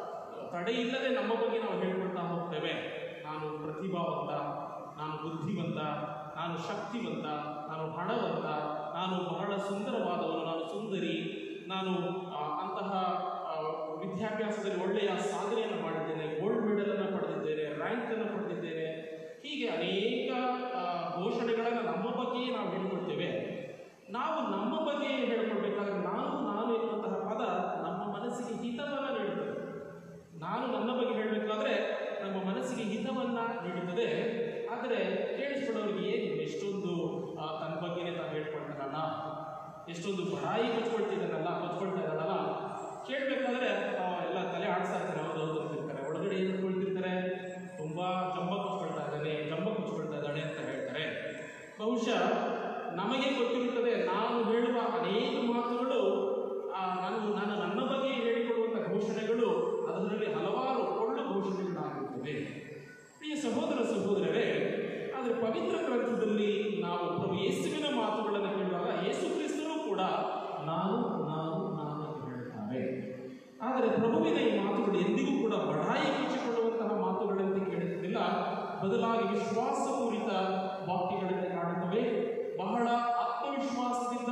ತಡೆ ಇಲ್ಲದೆ ನಮ್ಮ ಬಗ್ಗೆ ನಾವು ಹೇಳ್ಕೊಳ್ತಾ ಹೋಗ್ತೇವೆ ನಾನು ಪ್ರತಿಭಾವಂತ ನಾನು ಬುದ್ಧಿವಂತ ನಾನು ಶಕ್ತಿವಂತ ನಾನು ಹಣವಂತ ನಾನು ಬಹಳ ಸುಂದರವಾದವನು ನಾನು ಸುಂದರಿ ನಾನು ಆ, ಅಂತಹ ಆ, ವಿದ್ಯಾಭ್ಯಾಸದಲ್ಲಿ ಒಳ್ಳೆಯ ಸಾಧನೆಯನ್ನು ಮಾಡಿದ್ದೇನೆ ಗೋಲ್ಡ್ ಮೆಡಲನ್ನು ಪಡೆದಿದ್ದೇನೆ ರ್ಯಾಂಕನ್ನು ಪಡೆದಿದ್ದೇನೆ ಹೀಗೆ ಅನೇಕ ಆ, ಘೋಷಣೆಗಳನ್ನು ನಮ್ಮ ಬಗ್ಗೆಯೇ ನಾವು ಹೇಳ್ಕೊಳ್ತೇವೆ ನಾವು ನಮ್ಮ ಬಗ್ಗೆ ಹೇಳ್ಕೊಳ್ಬೇಕಾದ್ರೆ ನಾನು ನಾನು ಎನ್ನುವಂತಹ ಪದ ನಮ್ಮ ಮನಸ್ಸಿಗೆ ಹಿತವನ್ನು ನೀಡುತ್ತದೆ ನಾನು ನನ್ನ ಬಗ್ಗೆ ಹೇಳಬೇಕಾದ್ರೆ ನಮ್ಮ ಮನಸ್ಸಿಗೆ ಹಿತವನ್ನ ನೀಡುತ್ತದೆ ಆದರೆ ಕೇಳಿಸ್ಕೊಳ್ಳೋರಿಗೆ ಏನು ಎಷ್ಟೊಂದು ಆ, ತನ್ನ ಬಗ್ಗೆನೇ ತಾನು ಹೇಳ್ಕೊಳ್ತಾನಲ್ಲ ಎಷ್ಟೊಂದು ಬಡಾಯಿ ಕೊಚ್ಕೊಳ್ತಿದ್ದಾನಲ್ಲ ಕೊಚ್ಕೊಳ್ತಾ ಇದ್ದಾನಲ್ಲ ಕೇಳಬೇಕಾದ್ರೆ ಎಲ್ಲ ತಲೆ ಆಡ್ತಾ ಇರ್ತಾರೆ ಹೌದು ಹೌದು ಅಂತಿರ್ತಾರೆ ಒಳಗಡೆ ಏನು ಅಂದ್ಕೊಳ್ತಿರ್ತಾರೆ ತುಂಬಾ ಜಂಬ ಕೊಚ್ಕೊಳ್ತಾ ಇದ್ದಾನೆ ಜಂಬ ಕೊಚ್ಕೊಳ್ತಾ ಇದ್ದಾನೆ ಅಂತ ಹೇಳ್ತಾರೆ ಬಹುಶಃ ನಮಗೆ ಗೊತ್ತಿರುತ್ತದೆ ನಾನು ಹೇಳುವ ಅನೇಕ ಮಾತುಗಳು ಆ, ನಾನು ನಾನು ನನ್ನ ಬಗ್ಗೆ ಹೇಳಿಕೊಡುವಂಥ ಘೋಷಣೆಗಳು ಅದರಲ್ಲಿ ಹಲವಾರು ಒಳ್ಳೆ ಘೋಷಣೆಗಳಾಗಿರುತ್ತವೆ ಪ್ರಿಯ ಸಹೋದರ ಸಹೋದರರೇ ಆದರೆ ಪವಿತ್ರ ಗ್ರಂಥದಲ್ಲಿ ನಾವು ಪ್ರಭು ಯೇಸುವಿನ ಮಾತುಗಳನ್ನು ಕೇಳುವಾಗ ಯೇಸು ಕ್ರಿಸ್ತನು ಕೂಡ ನಾನು ನಾನು ನಾನು ಅಂತ ಹೇಳ್ತಾರೆ ಆದರೆ ಪ್ರಭುವಿನ ಈ ಮಾತುಗಳು ಎಂದಿಗೂ ಕೂಡ ಬಡಾಯಿ ಮುಚ್ಚಿಕೊಳ್ಳುವಂತಹ ಮಾತುಗಳಂತೆ ಕೇಳುತ್ತಿಲ್ಲ ಬದಲಾಗಿ ವಿಶ್ವಾಸಪೂರಿತ ವಾಕ್ಯಗಳಿಂದ ಕಾಣುತ್ತವೆ ಬಹಳ ಆತ್ಮವಿಶ್ವಾಸದಿಂದ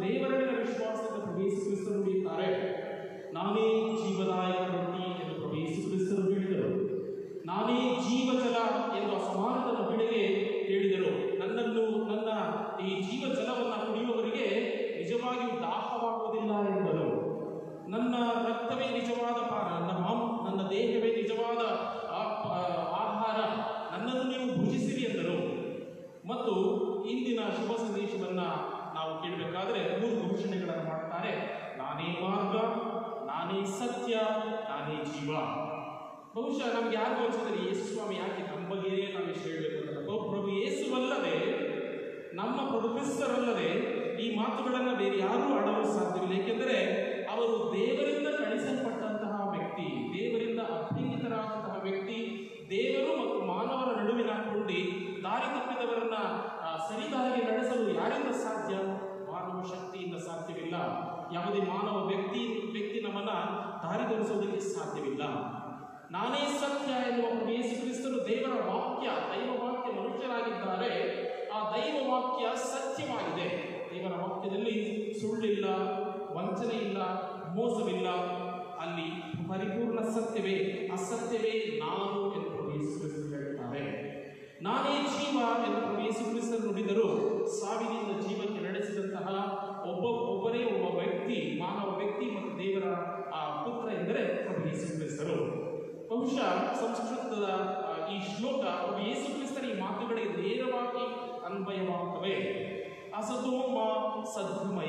ದೇವರಲ್ಲಿನ ವಿಶ್ವಾಸದಿಂದ ಪ್ರಭು ಯೇಸು ಕ್ರಿಸ್ತರು ನುಡಿಯುತ್ತಾರೆ ನಾನೇ ಜೀವದಾಯಕ ರೊಟ್ಟಿ ಎಂದು ಪ್ರಭು ಯೇಸು ಕ್ರಿಸ್ತರು ಹೇಳಿದರು ನಾನೇ ಜೀವಜಲ ಎಂದು ಅಸಮಾನತನ ವೇಳೆಗೆ ಹೇಳಿದರು ನನ್ನನ್ನು ನನ್ನ ಈ ಜೀವಜಲವನ್ನು ಕುಡಿಯುವವರಿಗೆ ನಿಜವಾಗಿಯೂ ದಾಹವಾಗುವುದಿಲ್ಲ ಎಂದರು ನನ್ನ ರಕ್ತವೇ ನಿಜವಾದ ಪಾನ ನನ್ನ ಮಾಂ ನನ್ನ ದೇಹವೇ ನಿಜವಾದ ಆ- ಆ- ಆಹಾರ ನನ್ನನ್ನು ನೀವು ಭುಜಿಸಿರಿ ಎಂದರು ಮತ್ತು ಇಂದಿನ ಶುಭ ಸಂದೇಶವನ್ನ ನಾವು ಕೇಳಬೇಕಾದ್ರೆ ಮೂರು ಘೋಷಣೆಗಳನ್ನು ಮಾಡ್ತಾರೆ ನಾನೇ ಮಾರ್ಗ ನಾನೇ ಸತ್ಯ ನಾನೇ ಜೀವ ಬಹುಶಃ ನಮ್ಗೆ ಯಾರಿಗೂ ಅನ್ಸಿದ್ರೆ ಯೇಸು ಸ್ವಾಮಿ ಯಾಕೆ ನಮ್ಮ ಬಗ್ಗೆಯೇ ನಾವು ಇಷ್ಟು ಹೇಳಬೇಕು ಅಂತ ಪ್ರಭು ಪ್ರಭು ಯೇಸುವಲ್ಲದೆ ನಮ್ಮ ಪ್ರಭು ಕ್ರಿಸ್ತರಲ್ಲದೆ ಈ ಮಾತುಗಳನ್ನು ಬೇರೆ ಯಾರೂ ಆಡಲು ಸಾಧ್ಯವಿಲ್ಲ ಏಕೆಂದರೆ ಅವರು ದೇವರಿಂದ ಕಳಿಸಲ್ಪಟ್ಟಂತಹ ವ್ಯಕ್ತಿ ದೇವರಿಂದ ಅಭಿಹಿತರಾದಂತಹ ವ್ಯಕ್ತಿ ದೇವರು ಮತ್ತು ಮಾನವರ ನಡುವಿನ ಕೊಂಡಿ ದಾರಿ ತಪ್ಪಿದವರನ್ನ ಆ, ಸರಿದಾರಿಗೆ ನಡೆಸಲು ಯಾರಿಂದ ಸಾಧ್ಯ ಮಾನವ ಶಕ್ತಿಯಿಂದ ಸಾಧ್ಯವಿಲ್ಲ ಯಾವುದೇ ಮಾನವ ವ್ಯಕ್ತಿ ವ್ಯಕ್ತಿ ನಮ್ಮನ್ನ ದಾರಿಗೊಳಿಸುವುದಕ್ಕೆ ಸಾಧ್ಯವಿಲ್ಲ ನಾನೇ ಸತ್ಯ ಎನ್ನುವ ಪ್ರಭು ಯೇಸು ಕ್ರಿಸ್ತನು ದೇವರ ವಾಕ್ಯ ದೈವ ವಾಕ್ಯ ಮನುಷ್ಯರಾಗಿದ್ದಾರೆ ಆ ದೈವ ವಾಕ್ಯ ಸತ್ಯವಾಗಿದೆ ದೇವರ ವಾಕ್ಯದಲ್ಲಿ ಸುಳ್ಳಿಲ್ಲ ವಂಚನೆ ಇಲ್ಲ ಮೋಸವಿಲ್ಲ ಅಲ್ಲಿ ಪರಿಪೂರ್ಣ ಸತ್ಯವೇ ಅಸತ್ಯವೇ ನಾನು ಎಂದು ಪ್ರಭು ಯೇಸು ಕ್ರಿಸ್ತನು ಹೇಳುತ್ತಾರೆ ನಾನೇ ಜೀವ ಎಂದು ಪ್ರಭು ಯೇಸು ಕ್ರಿಸ್ತನು ನುಡಿದರು ಸಾವಿನಿಂದ ಜೀವಕ್ಕೆ ನಡೆಸಿದಂತಹ ಒಬ್ಬ ಒಬ್ಬರೇ ಒಬ್ಬ ವ್ಯಕ್ತಿ ಮಾನವ ವ್ಯಕ್ತಿ ಮತ್ತು ದೇವರ ಆ ಪುತ್ರ ಎಂದರೆ ಪ್ರಭು ಯೇಸು ಕ್ರಿಸ್ತರು ಬಹುಶಃ ಸಂಸ್ಕೃತದ ಆ, ಈ ಶ್ಲೋಕ ಪ್ರಭು ಯೇಸು ಕ್ರಿಸ್ತರ ಈ ಮಾತುಗಳಿಗೆ ನೇರವಾಗಿ ಅನ್ವಯವಾಗುತ್ತವೆ ಅಸತೋಮ ಸದ್ಗಮಯ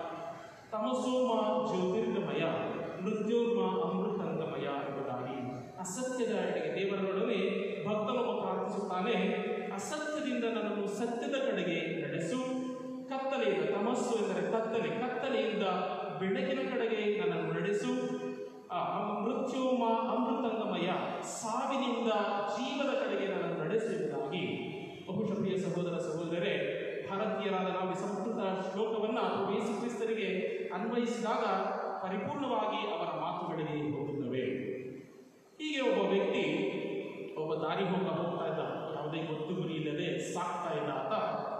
ತಮಸೋಮ ಜ್ಯೋತಿರ್ಗಮಯ ಮೃತ್ಯೋರ್ಮ ಅಮೃತಂಗಮಯ ಎಂಬುದಾಗಿ ಅಸತ್ಯದ ಕಡೆಗೆ ದೇವರೊಡನೆ ಭಕ್ತನೊಬ್ಬ ಪ್ರಾರ್ಥಿಸುತ್ತಾನೆ ಅಸತ್ಯದಿಂದ ನನ್ನನ್ನು ಸತ್ಯದ ಕಡೆಗೆ ನಡೆಸು ಕತ್ತಲೆಯಿಂದ ತಮಸ್ಸು ಎಂದರೆ ಕತ್ತಲೆ ಕತ್ತಲೆಯಿಂದ ಬೆಳಕಿನ ಕಡೆಗೆ ನನ್ನನ್ನು ನಡೆಸು ಆ, ಮೃತ್ಯೋಮ ಅಮೃತಂಗಮಯ ಸಾವಿನಿಂದ ಜೀವದ ಕಡೆಗೆ ನನ್ನನ್ನು ನಡೆಸುವುದಾಗಿ ಬಹುಶಃ ಪ್ರಿಯ ಸಹೋದರ ಸಹೋದರರೇ ಭಾರತೀಯರಾದ ನಾವು ಈ ಸಂಸ್ಕೃತ ಶ್ಲೋಕವನ್ನ ಪ್ರಭು ಯೇಸು ಕ್ರಿಸ್ತರಿಗೆ ಅನ್ವಯಿಸಿದಾಗ ಪರಿಪೂರ್ಣವಾಗಿ ಅವರ ಮಾತುಗಳಿಗೆ ಹೋಗುತ್ತವೆ ಹೀಗೆ ಒಬ್ಬ ವ್ಯಕ್ತಿ ಒಬ್ಬ ದಾರಿ ಹೋಗ ಹೋಗ್ತಾ ಇದ್ದ ಯಾವುದೇ ಗೊತ್ತು ಗುರಿ ಇಲ್ಲದೆ ಸಾಕ್ತಾ ಇದ್ದ ಆತ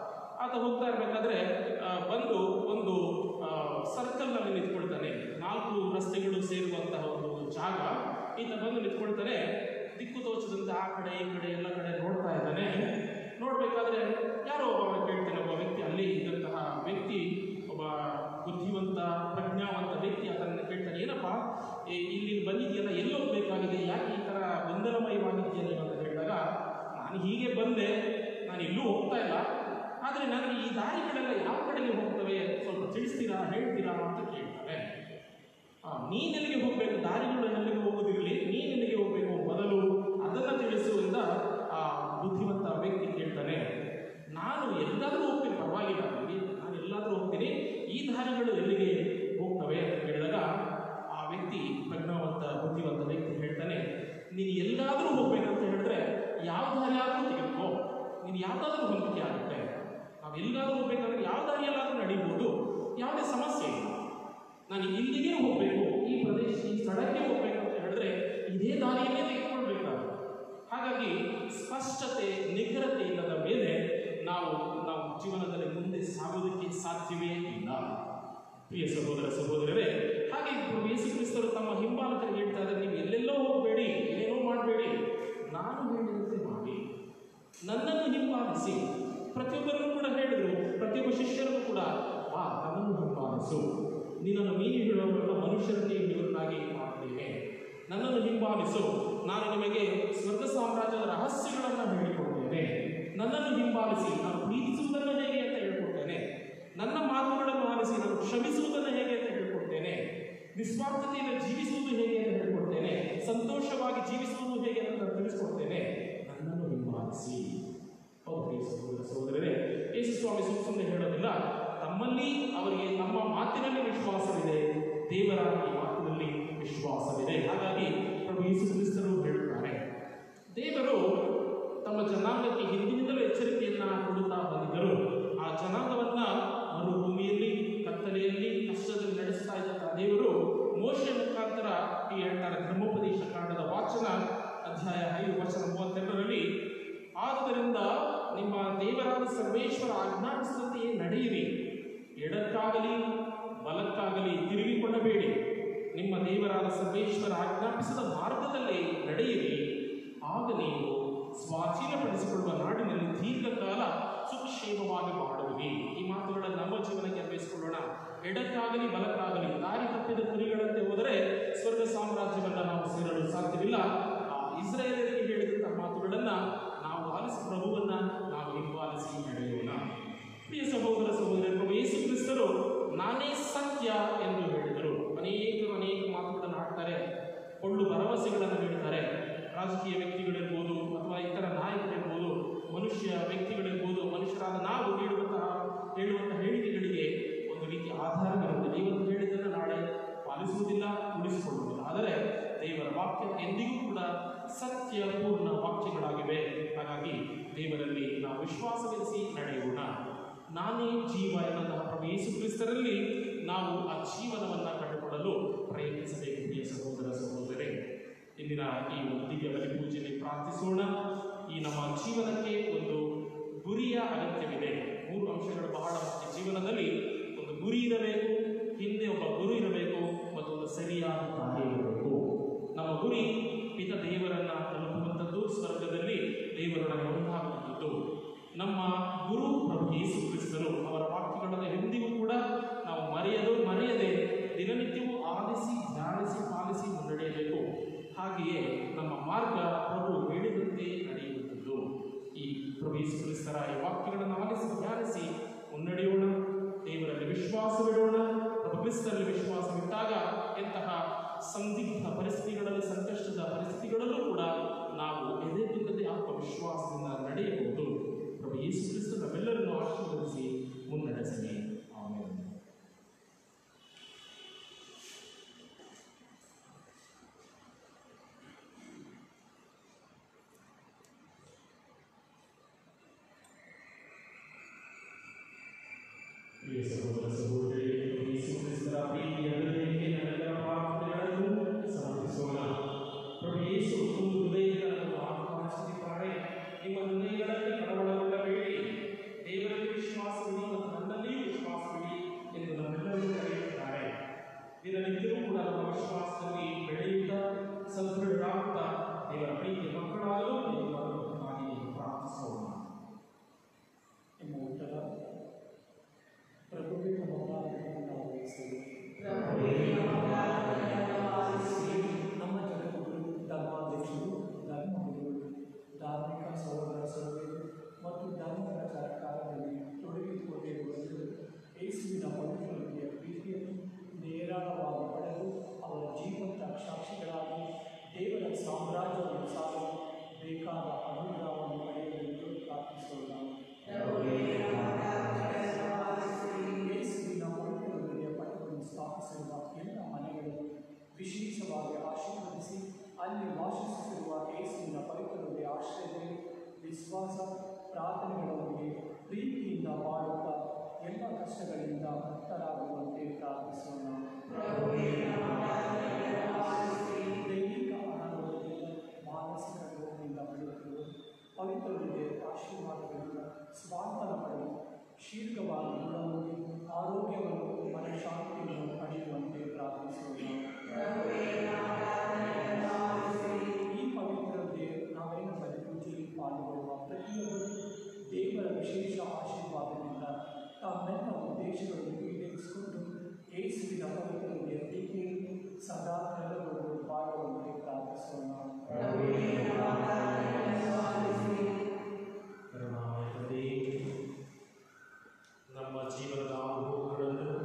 ಆತ ಹೋಗ್ತಾ ಇರಬೇಕಾದ್ರೆ ಬಂದು ಒಂದು ಸರ್ಕಲ್ನಲ್ಲಿ ನಿಂತ್ಕೊಳ್ತಾನೆ ನಾಲ್ಕು ರಸ್ತೆಗಳು ಸೇರುವಂತಹ ಒಂದು ಜಾಗ ಈತ ಬಂದು ನಿಂತ್ಕೊಳ್ತಾನೆ ದಿಕ್ಕು ತೋಚದಂತೆ ಆ ಕಡೆ ಈ ಕಡೆ ಎಲ್ಲ ಕಡೆ ನೋಡ್ತಾ ಇದ್ದಾನೆ ನೋಡ್ಬೇಕಾದ್ರೆ ಯಾರೋ ಒಬ್ಬ ಕೇಳ್ತಾನೆ ಒಬ್ಬ ವ್ಯಕ್ತಿ ಅಲ್ಲಿ ಇದ್ದಂತಹ ವ್ಯಕ್ತಿ ಒಬ್ಬ ಬುದ್ಧಿವಂತ ಪ್ರಜ್ಞಾವಂತ ವ್ಯಕ್ತಿ ಅದನ್ನು ಕೇಳ್ತಾನೆ ಏನಪ್ಪ ಏ, ಇಲ್ಲಿ ಬಂದಿದೆಯಲ್ಲ ಎಲ್ಲಿ ಹೋಗ್ಬೇಕಾಗಿದೆ ಯಾಕೆ ಈ ಥರ ಗೊಂದಲಮಯವಾಗಿದೆಯಲ್ಲ ನೀನು ಅಂತ ಹೇಳಿದಾಗ ನಾನು ಹೀಗೆ ಬಂದೆ ನಾನು ಎಲ್ಲೂ ಹೋಗ್ತಾ ಇಲ್ಲ ಆದರೆ ನನಗೆ ಈ ದಾರಿಗಳೆಲ್ಲ ಯಾವ ಕಡೆಗೆ ಹೋಗ್ತವೆ ಸ್ವಲ್ಪ ತಿಳಿಸ್ತೀರಾ ಹೇಳ್ತೀರಾ ಅಂತ ಕೇಳ್ತಾರೆ ಆ, ನೀನ್ ಎಲ್ಲಿಗೆ ಹೋಗ್ಬೇಕು ದಾರಿಗಳು ಎಲ್ಲಿಗೆ ಹೋಗೋದಿರಲಿ ನೀನ್ ಎಲ್ಲಿಗೆ ಹೋಗ್ಬೇಕು ಮೊದಲು ಅದನ್ನ ತಿಳಿಸು ಅಂತ ಆ ಬುದ್ಧಿವಂತ ವ್ಯಕ್ತಿ ಕೇಳ್ತಾನೆ ನಾನು ಎಲ್ಲಾದ್ರೂ ಹೋಗ್ತೀನಿ ಪರವಾಗಿಲ್ಲ ನನಗೆ ನಾನು ಎಲ್ಲಾದ್ರೂ ಹೋಗ್ತೀನಿ ಈ ದಾರಿಗಳು ಎಲ್ಲಿಗೆ ಹೋಗ್ತವೆ ಅಂತ ಕೇಳಿದಾಗ ಆ ವ್ಯಕ್ತಿ ಪ್ರಜ್ಞಾವಂತ ಬುದ್ಧಿವಂತ ವ್ಯಕ್ತಿ ಹೇಳ್ತಾನೆ ನೀನು ಎಲ್ಲಾದ್ರೂ ಹೋಗ್ಬೇಕಂತ ಹೇಳಿದ್ರೆ ಯಾವ ದಾರಿ ಆದ್ರೂ ತೆಗೆದುಕೋ ನೀನು ಯಾವ್ದಾದ್ರೂ ಹೊಂದಿಕೆ ಆಗುತ್ತೆ ನಾವು ಎಲ್ಲಿಗಾದ್ರೂ ಹೋಗ್ಬೇಕಂದ್ರೆ ಯಾವ ದಾರಿಯಲ್ಲಾದ್ರೂ ನಡೀಬೋದು ಯಾವುದೇ ಸಮಸ್ಯೆ ಇಲ್ಲ ನಾನು ಇಲ್ಲಿಗೆ ಹೋಗಬೇಕು ಈ ಪ್ರದೇಶ ಈ ಸ್ಥಳಕ್ಕೆ ಹೋಗ್ಬೇಕು ಅಂತ ಹೇಳಿದ್ರೆ ಇದೇ ದಾರಿಯನ್ನೇ ತೆಗೆದುಕೊಳ್ಬೇಕಾಗುತ್ತೆ ಹಾಗಾಗಿ ಸ್ಪಷ್ಟತೆ ನಿಖರತೆ ಇಲ್ಲದ ಮೇಲೆ ನಾವು ನಾವು ಜೀವನದಲ್ಲಿ ಮುಂದೆ ಸಾಗೋದಕ್ಕೆ ಸಾಧ್ಯವೇ ಇಲ್ಲ ಪ್ರಿಯ ಸಹೋದರ ಸಹೋದರರೇ ಹಾಗೆ ಪ್ರಭು ಯೇಸು ಕ್ರಿಸ್ತರು ತಮ್ಮ ಹಿಂಬಾಲಕರಿಗೆ ಹೇಳ್ತಾ ಇದ್ದಾರೆ ನೀವು ಎಲ್ಲೆಲ್ಲೋ ಹೋಗಬೇಡಿ ಏನೇನೋ ಮಾಡಬೇಡಿ ನಾನು ಹೇಳಿದಂತೆ ಮಾಡಿ ನನ್ನನ್ನು ಹಿಂಬಾಲಿಸಿ ಪ್ರತಿಯೊಬ್ಬರನ್ನು ಕೂಡ ಹೇಳಿದರು ಪ್ರತಿಯೊಬ್ಬ ಶಿಷ್ಯರನ್ನು ಕೂಡ ವಾ ನನ್ನನ್ನು ಹಿಂಬಾಲಿಸು ನಿನ್ನನ್ನು ಮೀನು ಹಿಡಿಯುವವರನ್ನ ಮನುಷ್ಯರನ್ನೇ ಹಿಡಿಯುವವರನ್ನಾಗಿ ಮಾಡ್ತೇನೆ ನನ್ನನ್ನು ಹಿಂಬಾಲಿಸು ನಾನು ನಿಮಗೆ ಸ್ವರ್ಗ ಸಾಮ್ರಾಜ್ಯದ ರಹಸ್ಯಗಳನ್ನು ಹೇಳಿಕೊಡ್ತೇನೆ ನನ್ನನ್ನು ಹಿಂಬಾಲಿಸಿ ನಾನು ಪ್ರೀತಿಸುವುದನ್ನು ಹೇಗೆ ಅಂತ ಹೇಳ್ಕೊಡ್ತೇನೆ ನನ್ನ ಮಾತುಗಳನ್ನು ಆಲಿಸಿ ನಾನು ಕ್ಷಮಿಸುವುದನ್ನು ಹೇಗೆ ಅಂತ ಹೇಳ್ಕೊಡ್ತೇನೆ ನಿಸ್ವಾರ್ಥತೆಯಿಂದ ಜೀವಿಸುವುದು ಹೇಗೆ ಅಂತ ಹೇಳ್ಕೊಡ್ತೇನೆ ಸಂತೋಷವಾಗಿ ಜೀವಿಸುವುದು ಹೇಗೆ ಅಂತ ನಾನು ತಿಳಿಸ್ಕೊಡ್ತೇನೆ ನನ್ನನ್ನು ಹಿಂಬಾಲಿಸಿ ಹೌದು ಪ್ರಿಯ ಸಹೋದರ ಸಹೋದರರೇ ಯೇಸು ಸ್ವಾಮಿ ಸುಮ್ಮ ಸುಮ್ಮನೆ ಹೇಳೋದಿಲ್ಲ ತಮ್ಮಲ್ಲಿ ಅವರಿಗೆ ತಮ್ಮ ಮಾತಿನಲ್ಲಿ ವಿಶ್ವಾಸವಿದೆ ದೇವರ ಈ ಮಾತಿನಲ್ಲಿ ವಿಶ್ವಾಸವಿದೆ ಹಾಗಾಗಿ ಪ್ರಭು ಯೇಸು ಕ್ರಿಸ್ತರು ಹೇಳುತ್ತಾರೆ ದೇವರು ತಮ್ಮ ಜನಾಂಗಕ್ಕೆ ಹಿಂದಿನಿಂದಲೂ ಎಚ್ಚರಿಕೆಯನ್ನ ಕೊಡುತ್ತಾ ಬಂದಿದ್ದರು ಆ ಜನಾಂಗವನ್ನ ಮರುಭೂಮಿಯಲ್ಲಿ ಕತ್ತಲೆಯಲ್ಲಿ ಕಷ್ಟದಲ್ಲಿ ನಡೆಸ್ತಾ ಇದ್ದಂತಹ ದೇವರು ಮೋಶೆ ಮುಖಾಂತರ ಈ ಹೇಳ್ತಾರೆ ಬ್ರಹ್ಮೋಪದೇಶ ಕಾಂಡದ ವಾಚನ ಅಧ್ಯಾಯ ಐದು ವಚನ ಮೂವತ್ತೆರಡರಲ್ಲಿ ಆದುದರಿಂದ ನಿಮ್ಮ ದೇವರಾದ ಸರ್ವೇಶ್ವರ ಆಜ್ಞಾಪಿಸಿದಂತೆಯೇ ನಡೆಯಿರಿ ಎಡಕ್ಕಾಗಲಿ ಬಲಕ್ಕಾಗಲಿ ತಿರುಗಿಕೊಳ್ಳಬೇಡಿ ನಿಮ್ಮ ದೇವರಾದ ಸರ್ವೇಶ್ವರ ಆಜ್ಞಾಪಿಸಿದ ಮಾರ್ಗದಲ್ಲಿ ನಡೆಯಿರಿ ಆಗ ನೀವು ಸ್ವಾಧೀನಪಡಿಸಿಕೊಳ್ಳುವ ನಾಡಿನಲ್ಲಿ ದೀರ್ಘಕಾಲ ಸುಕ್ಷೇಮವಾಗಿ ಮಾಡುವಿರಿ ಈ ಮಾತುಗಳನ್ನು ನಮ್ಮ ಜೀವನಕ್ಕೆ ಅನ್ವಯಿಸಿಕೊಳ್ಳೋಣ ಎಡಕ್ಕಾಗಲಿ ಬಲಕ್ಕಾಗಲಿ ದಾರಿ ತಪ್ಪಿದ ಕುರಿಗಳಂತೆ ಹೋದರೆ ಸ್ವರ್ಗ ಸಾಮ್ರಾಜ್ಯವನ್ನು ನಾವು ಸೇರಲು ಸಾಧ್ಯವಿಲ್ಲ ಆ ಇಸ್ರಾಯೇಲರಿಗೆ ಹೇಳಿದಂತಹ ಮಾತುಗಳನ್ನು ನಾವು ಆಲಿಸಿ ಪ್ರಭುವನ್ನ ನಾವು ಹಿಂಬಾಲಿಸಿ ನಡೆಯೋಣ ಪ್ರಿಯ ಸಹೋದರ ಸಹೋದರ ಪ್ರಭು ಯೇಸು ಕ್ರಿಸ್ತರು ನಾನೇ ಸತ್ಯ ಎಂದು ಹೇಳಿದರು ಅನೇಕರು ಅನೇಕ ಮಾತುಗಳನ್ನು ಆಡ್ತಾರೆ ಕೊಳ್ಳು ಭರವಸೆಗಳನ್ನು ನೀಡ್ತಾರೆ ರಾಜಕೀಯ ವ್ಯಕ್ತಿಗಳಿರ್ಬೋದು ಅಥವಾ ಇತರ ನಾಯಕರಿರ್ಬೋದು ಮನುಷ್ಯ ವ್ಯಕ್ತಿಗಳಿರ್ಬೋದು ಮನುಷ್ಯರಾದ ನಾವು ನೀಡುವಂತಹ ಹೇಳುವಂತಹ ಹೇಳಿಕೆಗಳಿಗೆ ಒಂದು ರೀತಿ ಆಧಾರವಿರುತ್ತದೆ ಇವತ್ತು ಹೇಳಿದ್ದನ್ನು ನಾಳೆ ಪಾಲಿಸುವುದಿಲ್ಲ ಉಳಿಸಿಕೊಳ್ಳುವುದಿಲ್ಲ ಆದರೆ ದೇವರ ವಾಕ್ಯ ಎಂದಿಗೂ ಕೂಡ ಸತ್ಯ ಪೂರ್ಣ ವಾಕ್ಯಗಳಾಗಿವೆ ಹಾಗಾಗಿ ದೇವರಲ್ಲಿ ನಾವು ವಿಶ್ವಾಸವಿರಿಸಿ ನಡೆಯೋಣ ನಾನೇ ಜೀವ ಎನ್ನುವಂತಹ ಪ್ರಭು ಯೇಸು ಕ್ರಿಸ್ತರಲ್ಲಿ ನಾವು ಆ ಜೀವನವನ್ನು ಕಂಡುಕೊಳ್ಳಲು ಪ್ರಯತ್ನಿಸಬೇಕು ಪ್ರಿಯ ಸಹೋದರ ಸಹೋದರೇ ಇಂದಿನ ಈ ಒಂದು ದಿವ್ಯ ಬಲಿ ಪೂಜೆಯಲ್ಲಿ ಪ್ರಾರ್ಥಿಸೋಣ ಈ ನಮ್ಮ ಜೀವನಕ್ಕೆ ಒಂದು ಗುರಿಯ ಅಗತ್ಯವಿದೆ ಮೂರು ಅಂಶಗಳು ಬಹಳ ಮುಖ್ಯ ಜೀವನದಲ್ಲಿ ಒಂದು ಗುರಿ ಇರಬೇಕು ಹಿಂದೆ ಒಬ್ಬ ಗುರು ಇರಬೇಕು ಮತ್ತು ಒಂದು ಸರಿಯಾದ ದಾರಿ ಇರಬೇಕು ನಮ್ಮ ಗುರಿ ಪಿತ ದೇವರನ್ನ ತಲುಪುವಂಥದ್ದು ಸ್ವರ್ಗದಲ್ಲಿ ದೇವರೊಡನೆ ಒಂದಾಗುವಂಥದ್ದು ನಮ್ಮ ಗುರು ಪ್ರಭು ಯೇಸು ಕ್ರಿಸ್ತರು ಅವರ ವಾಕ್ಯಗಳನ್ನು ಎಂದಿಗೂ ಕೂಡ ನಾವು ಮರೆಯದು ಮರೆಯದೆ ದಿನನಿತ್ಯವೂ ಆಲಿಸಿ ಧ್ಯಾನಿಸಿ ಪಾಲಿಸಿ ಮುನ್ನಡೆಯಬೇಕು ಹಾಗೆಯೇ ನಮ್ಮ ಮಾರ್ಗ ಪ್ರಭು ಹೇಳಿದಂತೆ ನಡೆಯುವಂಥದ್ದು ಈ ಪ್ರಭು ಯೇಸು ಕ್ರಿಸ್ತರ ಈ ವಾಕ್ಯಗಳನ್ನು ಆಲಿಸಿ ಧ್ಯಾನಿಸಿ ಮುನ್ನಡೆಯೋಣ ದೇವರಲ್ಲಿ ವಿಶ್ವಾಸವಿಡೋಣ ಪ್ರಭು ಕ್ರಿಸ್ತರಲ್ಲಿ ವಿಶ್ವಾಸವಿಟ್ಟಾಗ ಎಂತಹ ಸಂದಿಗ್ಧ ಪರಿಸ್ಥಿತಿಗಳಲ್ಲಿ ಸಂಕಷ್ಟದ ಪರಿಸ್ಥಿತಿಗಳಲ್ಲೂ ಕೂಡ ನಾವು ಎದೆ ಬಿದ್ದದೆ ಆತ್ಮವಿಶ್ವಾಸದಿಂದ ನಡೆಯಬಹುದು ಪ್ರಭು ಯೇಸು ಕ್ರಿಸ್ತ ನಮ್ಮೆಲ್ಲರನ್ನು ಆಶೀರ್ವದಿಸಿ ಮುನ್ನಡೆಸಲಿ ಆಮೇಲೆ ಪ್ರಿಯ ಸಹೋದರ ಸಹೋದರಿ ಯೇಸು ಕ್ರಿಸ್ತರ ಪ್ರೀತಿಯ ಹೃದಯಕ್ಕೆ ನಮ್ಮೆಲ್ಲರ ಪ್ರಾರ್ಥನೆಗಳನ್ನು ಸಮರ್ಪಿಸೋಣ ಪ್ರಭು ಯೇಸು ಒಂದು ಹೃದಯದಿಂದ ನಮ್ಮನ್ನು ಆಹ್ವಾನಿಸುತ್ತಿದ್ದಾರೆ ನಿಮ್ಮ ಹೃದಯಗಳಲ್ಲಿ ಕಳವಳಗೊಳ್ಳಬೇಡಿ ದೇವರಲ್ಲಿ ವಿಶ್ವಾಸವಿಡಿ ಮತ್ತು ನನ್ನಲ್ಲಿಯೂ ವಿಶ್ವಾಸವಿಡಿ ಎಂದು ನಮ್ಮೆಲ್ಲರೂ ಕರೆಯುತ್ತಾರೆ ದಿನನಿತ್ಯವೂ ಕೂಡ ನಮ್ಮ ವಿಶ್ವಾಸದಲ್ಲಿ ಬೆಳೆಯುತ್ತಾ ಸದೃಢರಾಗುತ್ತಾ ದೇವರ ಪ್ರೀತಿಯ ಮಕ್ಕಳಾಗಲು ದೇವರನ್ನಾಗಿ ಪ್ರಾರ್ಥಿಸೋಣ ನಿಮ್ಮ ಉತ್ತರ ಪ್ರಭುವೇ ನಮ್ಮ ಪ್ರಾರ್ಥನೆಯನ್ನು ನಾವು ವಹಿಸಿರಿ. ನಮ್ಮ ಜಗದ್ಗುರು ಧರ್ಮಾಧ್ಯಕ್ಷರು ಧರ್ಮಗುರುಗಳು ಧಾರ್ಮಿಕ ಸಹೋದರ ಸಹೋದರಿ ಮತ್ತು ಧರ್ಮ ಪ್ರಚಾರ ಕಾರ್ಯದಲ್ಲಿ ತೊಡಗಿಕೊಂಡಿರುವವರು ಯೇಸುವಿನ ಪವಿತ್ರತೆಯ ಪ್ರೀತಿಯನ್ನು ನೇರಳವಾಗಿ ಪಡೆದು ಅವರ ಜೀವಂತ ಸಾಕ್ಷಿಗಳಾಗಿ ದೇವರ ಸಾಮ್ರಾಜ್ಯವನ್ನು ಸಾರಲು ಬೇಕಾದ ಅನುಗ್ರಹವನ್ನು ಪಡೆಯಲೆಂದು ಪ್ರಾರ್ಥಿಸೋಣ ಯೇಸುವಿನ ಪವಿತ್ರತೆಯ ಪಟ್ಟವನ್ನು ಸ್ಥಾಪಿಸಿರುವ ಎಲ್ಲ ಮನೆಗಳನ್ನು ವಿಶೇಷವಾಗಿ ಆಶೀರ್ವದಿಸಿ ಅಲ್ಲಿ ವಾಸಿಸುತ್ತಿರುವ ಯೇಸುವಿನ ಪವಿತ್ರತೆಯ ಆಶ್ರಯದಲ್ಲಿ ವಿಶ್ವಾಸ ಪ್ರಾರ್ಥನೆಗಳೊಂದಿಗೆ ಪ್ರೀತಿಯಿಂದ ಬಾಳುತ್ತಾ ಎಲ್ಲ ಕಷ್ಟಗಳಿಂದ ಮುಕ್ತರಾಗುವಂತೆ ಪ್ರಾರ್ಥಿಸೋಣ ದೈಹಿಕ ಅನಾರೋಗ್ಯದಿಂದ ಮಾನಸಿಕ ರೋಗದಿಂದ ಬಳಲುತ್ತಿರುವ ಪವಿತ್ರರಿಗೆ ಆಶೀರ್ವಾದಗಳಿಂದ ಸ್ವಾಂತನ ಪಡೆದು ಶೀಘ್ರವಾಗಿ ಗುಣವಾಗಿ ಆರೋಗ್ಯವನ್ನು ಮನಃಶಾಂತಿಯನ್ನು ಪಡೆಯುವಂತೆ ಪ್ರಾರ್ಥಿಸೋಣ ಈ ಪವಿತ್ರತೆ ನಾವೇನು ಬಲಿಪೂಜೆಯಲ್ಲಿ ಪಾಲ್ಗೊಳ್ಳುವ ಪ್ರತಿಯೊಬ್ಬರು ದೇವರ ವಿಶೇಷ ಆಶೀರ್ವಾದದಿಂದ ತಮ್ಮೆಲ್ಲ ಉದ್ದೇಶಗಳನ್ನು ಈಡೇರಿಸಿಕೊಂಡು ಯೇಸುವಿನ ಪವಿತ್ರತೆಯ ಪ್ರೀತಿಯಲ್ಲಿ ಸದಾ ನೆಲೆಗೊಂಡು ಬಾಳುವಂತೆ ಪ್ರಾರ್ಥಿಸೋಣ ಕರುಣಾಮಯ ತಂದೆಯೇ, ನಮ್ಮ ಜೀವನದ ಆಗುಹೋಗುಗಳನ್ನು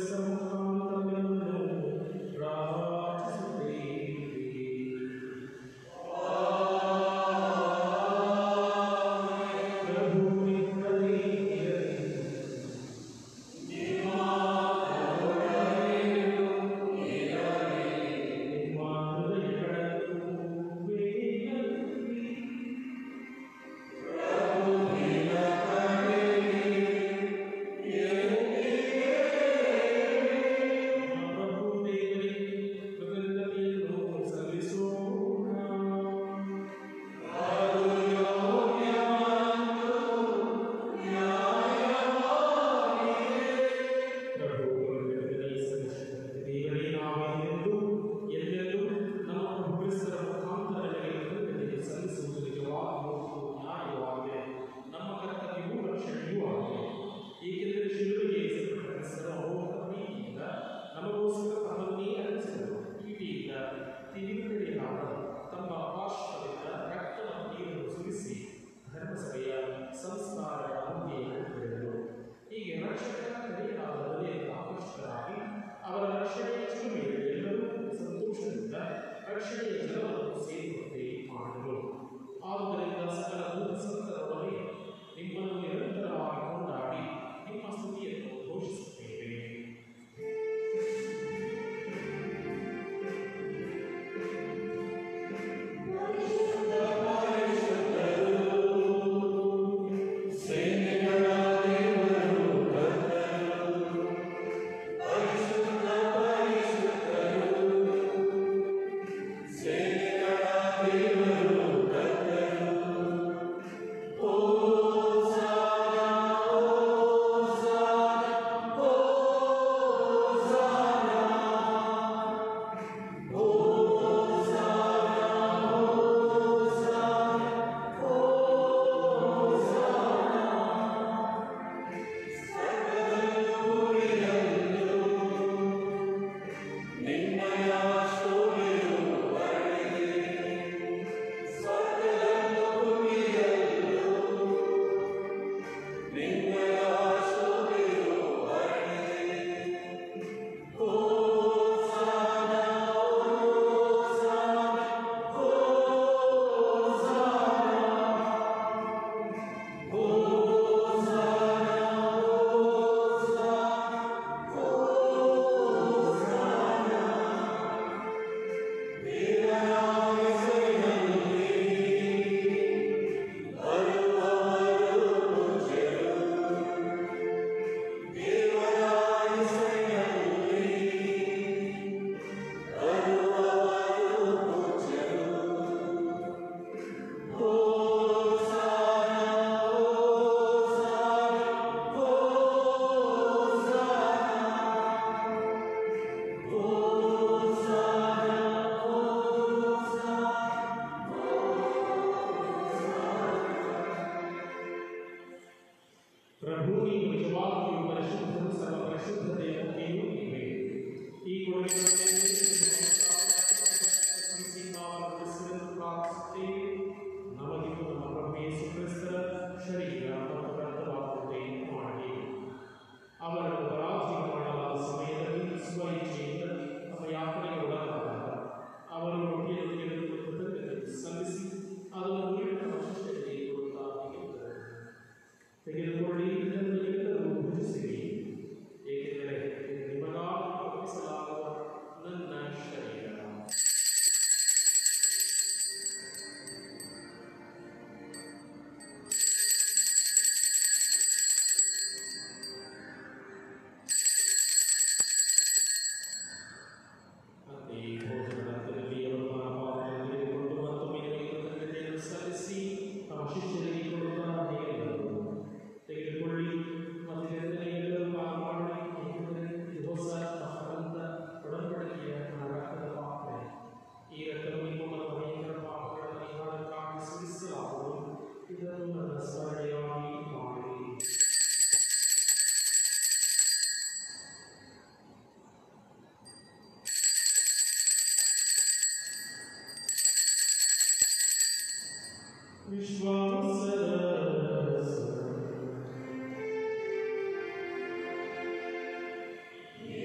ವಿಶ್ವಾಸ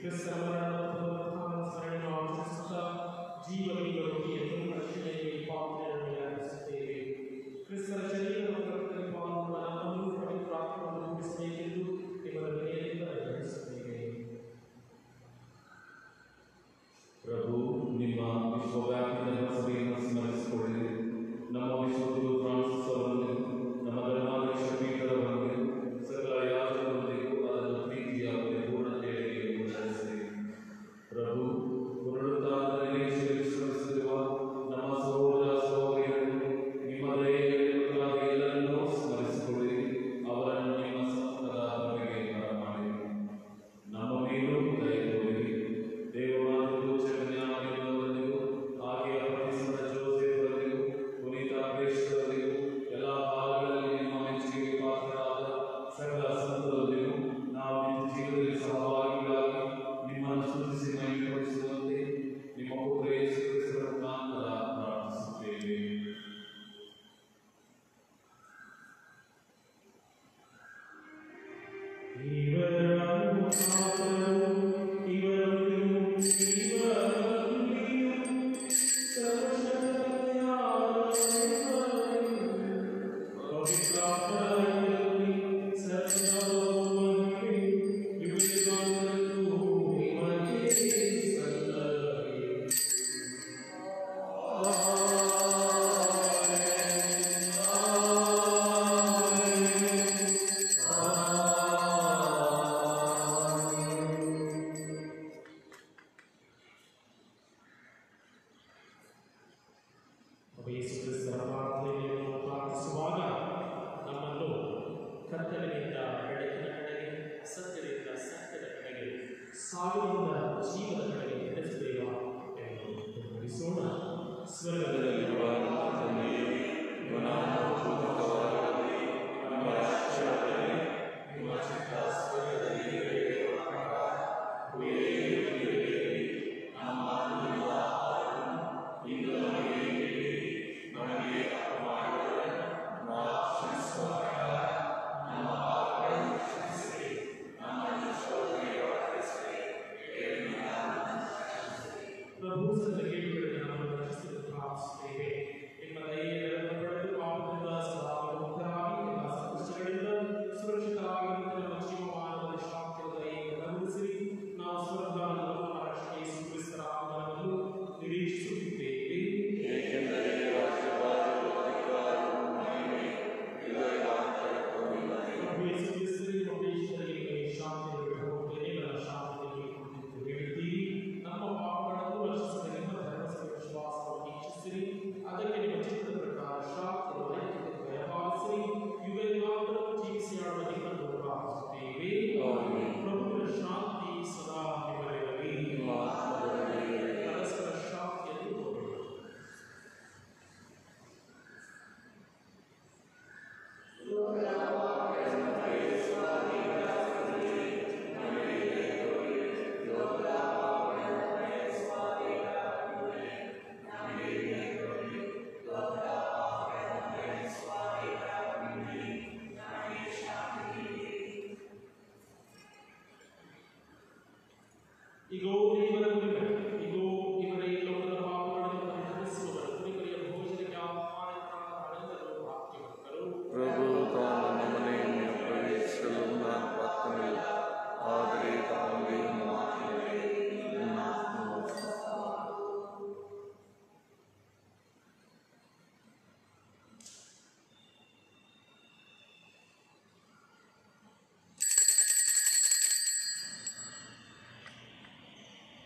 ಕ್ರಿಸ್ತರ ಮರಣವನ್ನು ಸ್ಮರಣೆಯನ್ನು ಆಚರಿಸುತ್ತಾ ಜೀವ ರೊಟ್ಟಿಯನ್ನು ರಕ್ಷಣೆಗೆ ಪಾತ್ರೆಯನ್ನು ಯಾಚಿಸುತ್ತೇವೆ ಕ್ರಿಸ್ತರ ಶರೀರ ಮತ್ತು ರಕ್ತದಲ್ಲಿ ಪಾಲ್ಗೊಳ್ಳುವ ನಮ್ಮನ್ನು ಪವಿತ್ರ ಆತ್ಮವನ್ನು ಕೂಡಿಸಬೇಕೆಂದು ಇವರ ವಿನಯದಿಂದ ಗ್ರಹಿಸುತ್ತೇವೆ ಪ್ರಭು ನಿಮ್ಮ ವಿಶ್ವವ್ಯಾಪಿ ಧರ್ಮಸಭೆಯನ್ನು ಸ್ಮರಿಸಿಕೊಳ್ಳಿ ನಮ್ಮ ವಿಶ್ವಗುರು ಫ್ರಾನ್ಸಿಸ್ ಅವರನ್ನು ನಮ್ಮ ಧರ್ಮಾಧ್ಯಕ್ಷ ಪೀಠರವರನ್ನು ಸಕಲ ಯಾಜಕರೊಂದಿಗೂ ಅದನ್ನು ಪ್ರೀತಿಯ ಪರಿಪೂರ್ಣತೆಯಲ್ಲಿ ಮುನ್ನಡೆಸಿರಿ ಪ್ರಭು ಪುನರುತ್ಥಾನದಲ್ಲಿ ವಿಶ್ರಮಿಸುತ್ತಿರುವ ನಮ್ಮ ಸಹೋದರ ಸಹೋದರಿಯರನ್ನು ನಿಮ್ಮ ದಯೆಗಳಿಗಾಗಿ ಎಲ್ಲರನ್ನೂ ಸ್ಮರಿಸಿಕೊಳ್ಳಿ ಅವರನ್ನು ನಿಮ್ಮ ಸಮ್ಮುಖದ ಹೊರಗೆ ಬರಮಾಡಿ ನಮ್ಮ ಮೇಲೂ ದಯ ತೋರಿರಿ ದೇವಮಾತೃ ಚರಣ್ಯಾಗಿರುವವರಲ್ಲಿಯೂ ಹಾಗೆ ಅಪರಿಸದ ಜೋಸೆಫರಲ್ಲಿಯೂ ಪುನೀತ ಪ್ರೇಷರಲ್ಲಿಯೂ ಎಲ್ಲ ಭಾಗಗಳಲ್ಲಿ ನಿಮ್ಮ ಮೆಚ್ಚುಗೆಗೆ ಪಾತ್ರರಾದ ಸಕಲ ಸಂತರಲ್ಲಿಯೂ ನಾವು ನಿತ್ಯ ಜೀವನದಲ್ಲಿ ಸಹಭಾಗಿಗಳಾಗಿ ನಿಮ್ಮನ್ನು ಸ್ತುತಿಸಿ ಮಹಿಮೆಪಡಿಸುವಂತೆ ನಿಮ್ಮ ಪುತ್ರ ಯೇಸು ಕ್ರಿಸ್ತರ ಮುಖಾಂತರ ಪ್ರಾರ್ಥಿಸುತ್ತೇವೆ ಯೇಸು ಕ್ರಿಸ್ತರ ಪ್ರಾರ್ಥನೆಯನ್ನು ಪ್ರಾರ್ಥಿಸುವಾಗ ನಮ್ಮನ್ನು ಕತ್ತಲಿನಿಂದ ಬೆಳಕಿನ ಕಡೆಗೆ ಸತ್ಯದಿಂದ ಸತ್ಯದ ಕಡೆಗೆ ಸಾವಿನಿಂದ ಜೀವದ ಕಡೆಗೆ ನಡೆಸಿದೇವ ಎಂದು ಗಮನಿಸೋಣ ಸ್ವರ್ಗದಲ್ಲಿರುವ ತಂದೆಯೇ, ನಿಮ್ಮ ನಾಮವು ಪೂಜಿತವಾಗಲಿ, ನಿಮ್ಮ ರಾಜ್ಯವಾಗಲಿ, ನಿಮ್ಮ ಚಿತ್ತ ಸ್ವರ್ಗದಲ್ಲಿ ನೆರವೇರುವ ಪ್ರಕಾರ ಭೂಮಿಯಲ್ಲಿ ನೆರವೇರಲಿ. ನಮ್ಮ ಅನುದಿನದ ಆಹಾರವನ್ನು ಇಂದು ನಮಗೆ ನೀಡಿರಿ. ನಮಗೆ ಅಪಮಾನಗಳನ್ನು ನಾವು ಕ್ಷಮಿಸುವ ಪ್ರಕಾರ ನಮ್ಮ ಪಾಪಗಳನ್ನು ಕ್ಷಮಿಸಿರಿ. ನಮ್ಮನ್ನು ಶೋಧನೆಗೆ ಒಳಪಡಿಸಿರಿ. ಕೇಡಿನಿಂದ ನಮ್ಮನ್ನು ರಕ್ಷಿಸಿರಿ. ಪ್ರಭು ಸದ ಕೇಳುಗಳಿಗೆ ನಮ್ಮನ್ನು ರಕ್ಷಿಸಲು ಪ್ರಾರ್ಥಿಸುತ್ತೇವೆ ನಿಮ್ಮ ದಯೆಯನ್ನು ಪಡೆದು ಪಾಪದಿಂದ ಸದಾ ಮುಕ್ತರಾಗಿ ಎಲ್ಲ ಸಂಕಷ್ಟಗಳಿಂದ ಸುರಕ್ಷಿತರಾಗಿ ನಮ್ಮ ಜೀವಮಾನದಲ್ಲಿ ಶಾಂತಿಯ ದಯೆಯನ್ನು ಗಮನಿಸಿರಿ ನಾವು ಸ್ವರ್ಗವನ್ನು ನಮ್ಮ ರಕ್ಷಣೆ ಯೇಸು ಕ್ರಿಸ್ತರ ಆಗಮನವನ್ನು ನಿರೀಕ್ಷಿಸುತ್ತಿದ್ದೇವೆ ಏಕೆಂದರೆ ರಾಜ್ಯಭಾರವು ಅಧಿಕಾರವು ಮಹಿಮೆ ಇದೆಲ್ಲ ಪ್ರಭು ಯೇಸು ಕ್ರಿಸ್ತರಿಗೆ ಪರಮೇಶ್ವರಿಗೆ ಶಾಂತಿಯನ್ನು ಬಿಡುತ್ತೇನೆ ನನ್ನ ಶಾಂತಿಯನ್ನು ಕೊಡುತ್ತಿದ್ದು ಹೇಳಿದ್ದೀರಿ ನಮ್ಮ ಪಾಪಗಳನ್ನು ರಕ್ಷಿಸಿದ ನಿಮ್ಮ ಧರ್ಮಸಭೆ ವಿಶ್ವಾಸವನ್ನು ವೀಕ್ಷಿಸಿರಿ ಅದಕ್ಕೆ ನಿಮ್ಮ ಚಿತ್ತದ ಪ್ರಕಾರ ಶಾಂತಿಯನ್ನು ಐಕ್ಯತೆ ದಯಪಾಲಿಸಿರಿ ಯುಗಯುಗಾಂತರವು ಜೀವಿಸಿ ಆಡುವ ನಿಮ್ಮನ್ನು ಪ್ರಾರ್ಥಿಸುತ್ತೇವೆ ಪ್ರಭುವಿನ ಶಾಂತಿ ಸದಾ ನಿಮ್ಮಲ್ಲಿರಲಿ ಪರಸ್ಪರ ಶಾಂತಿಯನ್ನು ತೋರೋಣ ಇಗೋ ಇವರ ಕುರಿಗಳು ಇಗೋ ಇವರ ಈ ಲೋಕದ ಪಾಪಗಳನ್ನು ಪರಿಹರಿಸುವವರು ಕುರಿಮರಿಯ ಭೋಜನಕ್ಕೆ ಆಹ್ವಾನಿತರಾದರೆಲ್ಲರೂ ಭಾಗ್ಯವಂತರು ಪ್ರಭು ತಾನು ನಮ್ಮನೆಯನ್ನು ಪ್ರವೇಶಿಸಲು ನಾನು ಪ್ರಾರ್ಥನೆಯಿಲ್ಲ ಆದರೆ ತಾನು ದೇವನ ಮಾತಿನಲ್ಲಿ ನನ್ನ ಆತ್ಮವು ಿ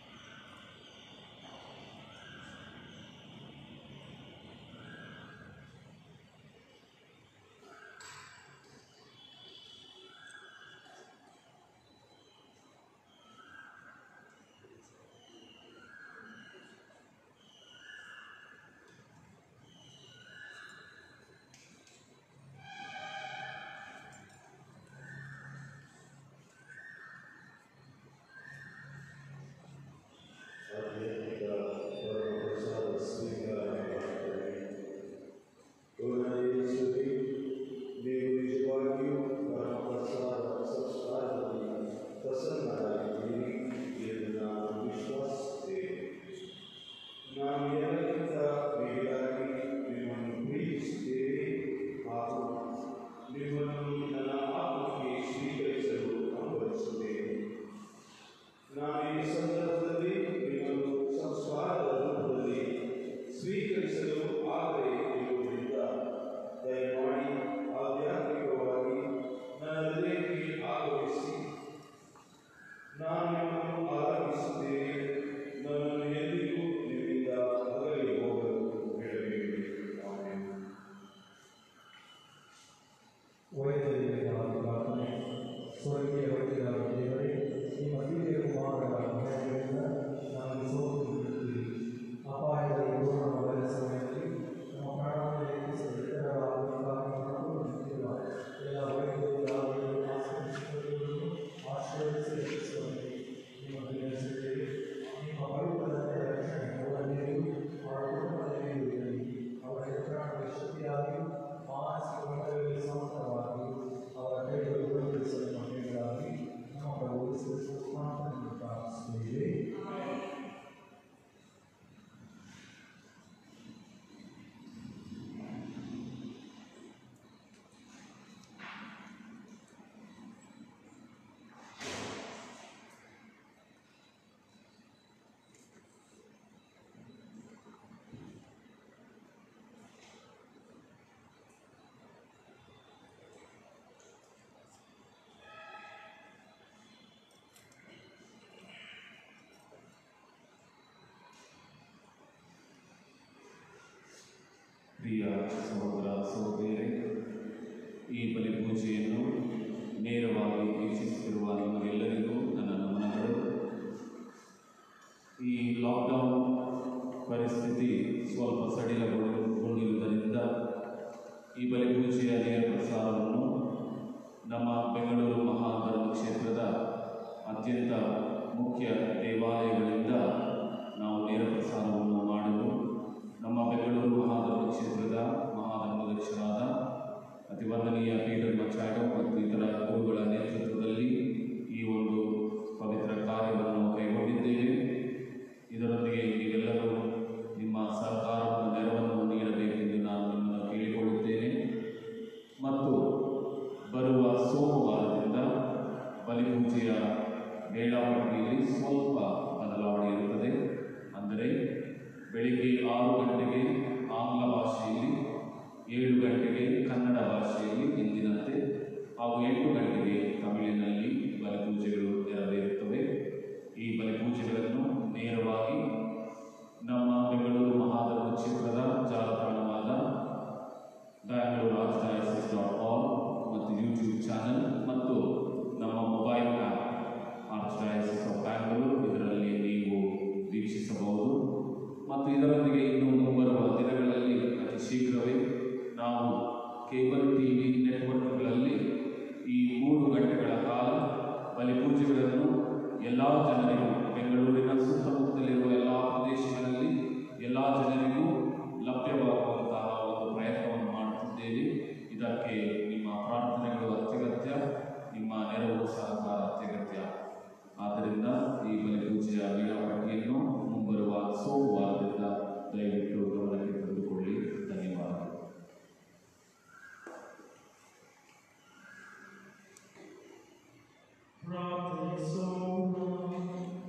ಬಲಿಪೂಜೆಯ ವೇಳಾಪಟ್ಟಿಯಲ್ಲಿ ಸ್ವಲ್ಪ ಬದಲಾವಣೆ ಇರುತ್ತದೆ ಅಂದರೆ ಬೆಳಿಗ್ಗೆ ಆರು ಗಂಟೆಗೆ ಆಂಗ್ಲ ಭಾಷೆಯಲ್ಲಿ ಏಳು ಗಂಟೆಗೆ ಕನ್ನಡ ಭಾಷೆಯಲ್ಲಿ ಎಂದಿನಂತೆ ಹಾಗೂ ಎಂಟು ಗಂಟೆಗೆ ತಮಿಳಿನಲ್ಲಿ ಬಲಿಪೂಜೆಗಳು ನೆರವೇರುತ್ತವೆ ಈ ಬಲಿಪೂಜೆಗಳನ್ನು ನೇರವಾಗಿ ನಮ್ಮ ಬೆಂಗಳೂರು ಮಹಾಧರ್ಮ ಕ್ಷೇತ್ರದ ಜಾಲತಾಣವಾದ ಬ್ಯಾಂಗ್ಳೂರು ಆರ್ಚ್ಡಯಾಸಿಸ್ ಡಾಟ್ ಆರ್ಗ್ ಮತ್ತು ಯೂಟ್ಯೂಬ್ ಚಾನಲ್ ಮತ್ತು ನಮ್ಮ mobile app archdiocese of Bangalore ಇದರಲ್ಲಿ ನೀವು ವೀಕ್ಷಿಸಬಹುದು ಮತ್ತು ಇದರೊಂದಿಗೆ ಇನ್ನು ಮುಂಬರುವ ದಿನಗಳಲ್ಲಿ ಅತಿ ಶೀಘ್ರವೇ ನಾವು ಕೇಬಲ್ ಟಿವಿ ನೆಟ್ವರ್ಕ್ಗಳಲ್ಲಿ ಈ ಮೂರು ಗಂಟೆಗಳ ಕಾಲ ಬಲಿಪೂಜೆಗಳನ್ನು ಎಲ್ಲ ಜನರಿಗೂ ಬೆಂಗಳೂರಿನ ಸುತ್ತಮುತ್ತಲಿರುವ ಎಲ್ಲ ಪ್ರದೇಶಗಳಲ್ಲಿ ಎಲ್ಲ ಜನರಿಗೂ ಲಭ್ಯವಾಗುವಂತಹ ಒಂದು ಪ್ರಯತ್ನವನ್ನು ಮಾಡುತ್ತಿದ್ದೇವೆ ಇದಕ್ಕೆ ನಿಮ್ಮ ಪ್ರಾರ್ಥನೆಗಳು ಅತ್ಯಗತ್ಯ ನಿಮ್ಮ ನೆರವು ಸಹಕಾರ ಅತ್ಯಗತ್ಯ ಆದ್ದರಿಂದ ಈ ಬಲಿಪೂಜೆಯ ವೇಳಾಪಟ್ಟಿಯನ್ನು ಮುಂಬರುವ ಸೋಮವಾರದಿಂದ ದಯವಿಟ್ಟು ಗಮನಕ್ಕೆ ತಂದುಕೊಳ್ಳಿ ಧನ್ಯವಾದಗಳು ಪ್ರಾರ್ಥಿಸೋಣ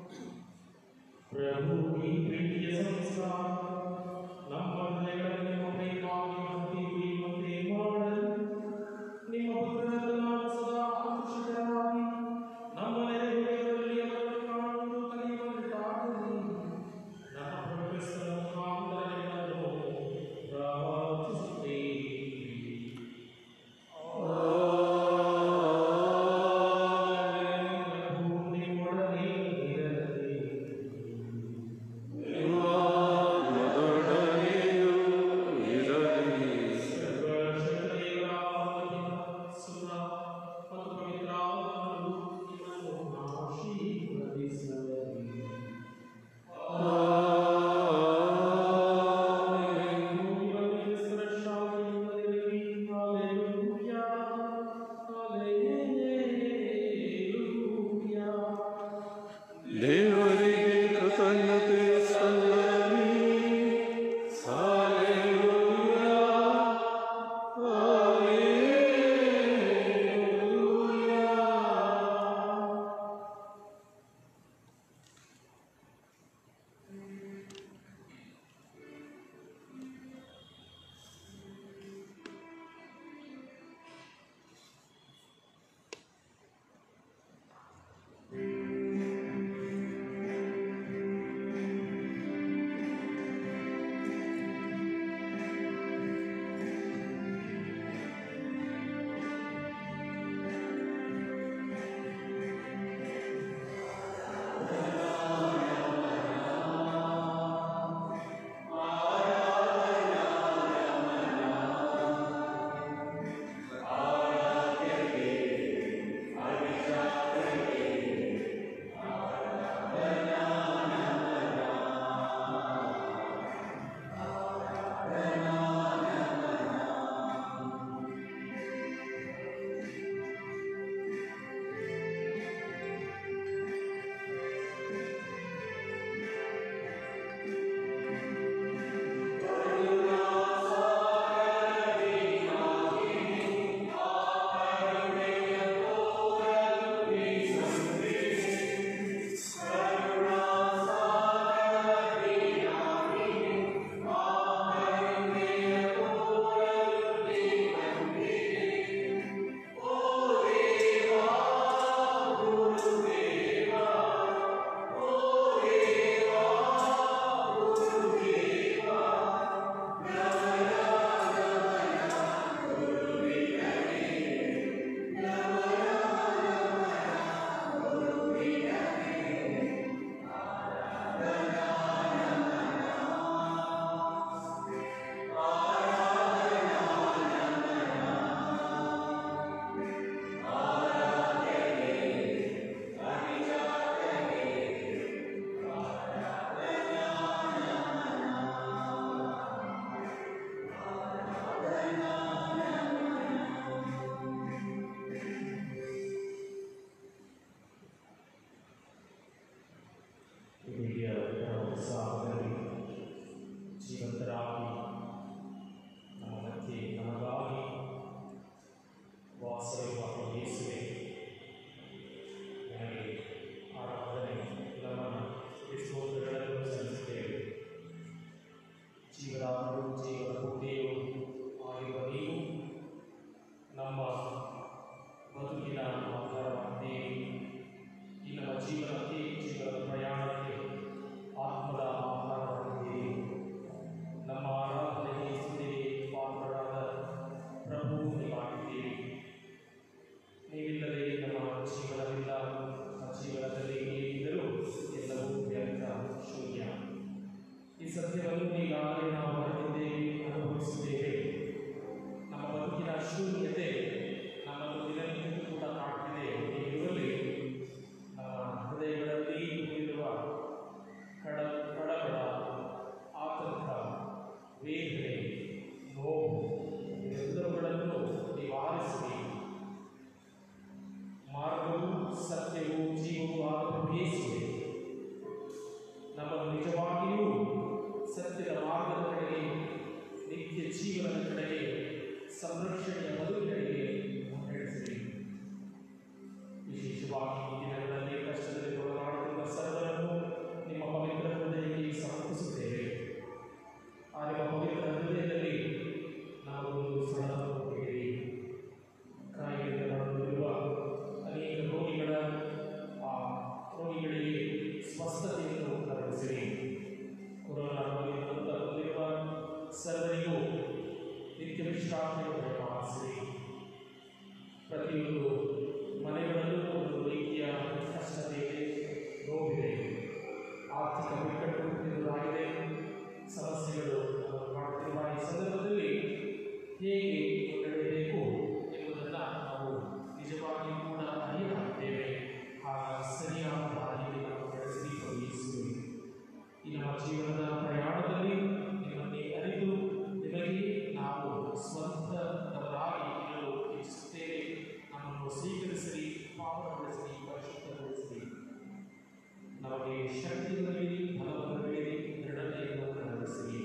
ವಿಶೇಷವಾಗಿ ಈ ದಿನಗಳಲ್ಲಿ ಕಷ್ಟದಲ್ಲಿ ಹೋರಾಡುತ್ತಿರುವ ಸರ್ವರನ್ನು ನಿಮ್ಮ ಪವಿತ್ರ ಹೃದಯಕ್ಕೆ ಸಮರ್ಪಿಸುತ್ತೇವೆ ಆ ನಿಮ್ಮ ಪವಿತ್ರ ಹೃದಯದಲ್ಲಿ ನಾವು ಒಂದು ಸ್ಥಳವನ್ನು ಕೊಟ್ಟಿದ್ದೀರಿ ಕಾಯಿಲೆಯಿಂದ ಬಳಲುತ್ತಿರುವ ಅನೇಕ ರೋಗಿಗಳ ಆ ರೋಗಿಗಳಿಗೆ ಸ್ವಸ್ಥತೆಯನ್ನು ಕರುಣಿಸಿರಿ ಕೊರೋನಾ ರೋಗದಿಂದ ಬಂದಿರುವ ಸರ್ವರಿಗೂ ನಿತ್ಯ ವಿಶ್ರಾಂತಿಯನ್ನು ದಯಪಾಲಿಸಿರಿ ಪ್ರತಿಯೊಂದು ಮನೆಗಳಲ್ಲೂ ಒಂದು ರೀತಿಯ ಕಷ್ಟತೆ ಇದೆ ನೋವಿದೆ ಆರ್ಥಿಕ ಬಿಕ್ಕಟ್ಟು ಎದುರಾಗಿದೆ ಸಮಸ್ಯೆಗಳು ನಮ್ಮನ್ನು ಕಾಡುತ್ತಿರುವ ಈ ಸಂದರ್ಭದಲ್ಲಿ ಹೇಗೆ ಮುನ್ನಡೆಯಬೇಕು ಎಂಬುದನ್ನು ನಾವು ನಿಜವಾಗಿ ಕೂಡ ಅರಿಯಲಾಗಿದ್ದೇವೆ ಆ ಸರಿಯಾದ ದಾರಿಯಲ್ಲಿ ನಾವು ನಡೆಸಿ ಯೇಸುವೆ ಈ ನಮ್ಮ ಜೀವನದ ಪ್ರಯಾಣದಲ್ಲಿ ನಿಮ್ಮನ್ನೇ ಅರಿತು ನಿಮಗೆ ನಾವು ಸ್ವಂತದವರಾಗಿ ಇರಲು ಇಚ್ಛಿಸುತ್ತೇವೆ ನಮ್ಮನ್ನು ಸ್ವೀಕರಿಸಿರಿ ಪಾವನಗೊಳಿಸಿರಿ ಪರಿಶುದ್ಧಗೊಳಿಸಿರಿ ನಮಗೆ ಶಕ್ತಿಯನ್ನು ನೀಡಿ ಬಲವನ್ನು ನೀಡಿ ದೃಢತೆಯನ್ನು ಕರುಣಿಸಿರಿ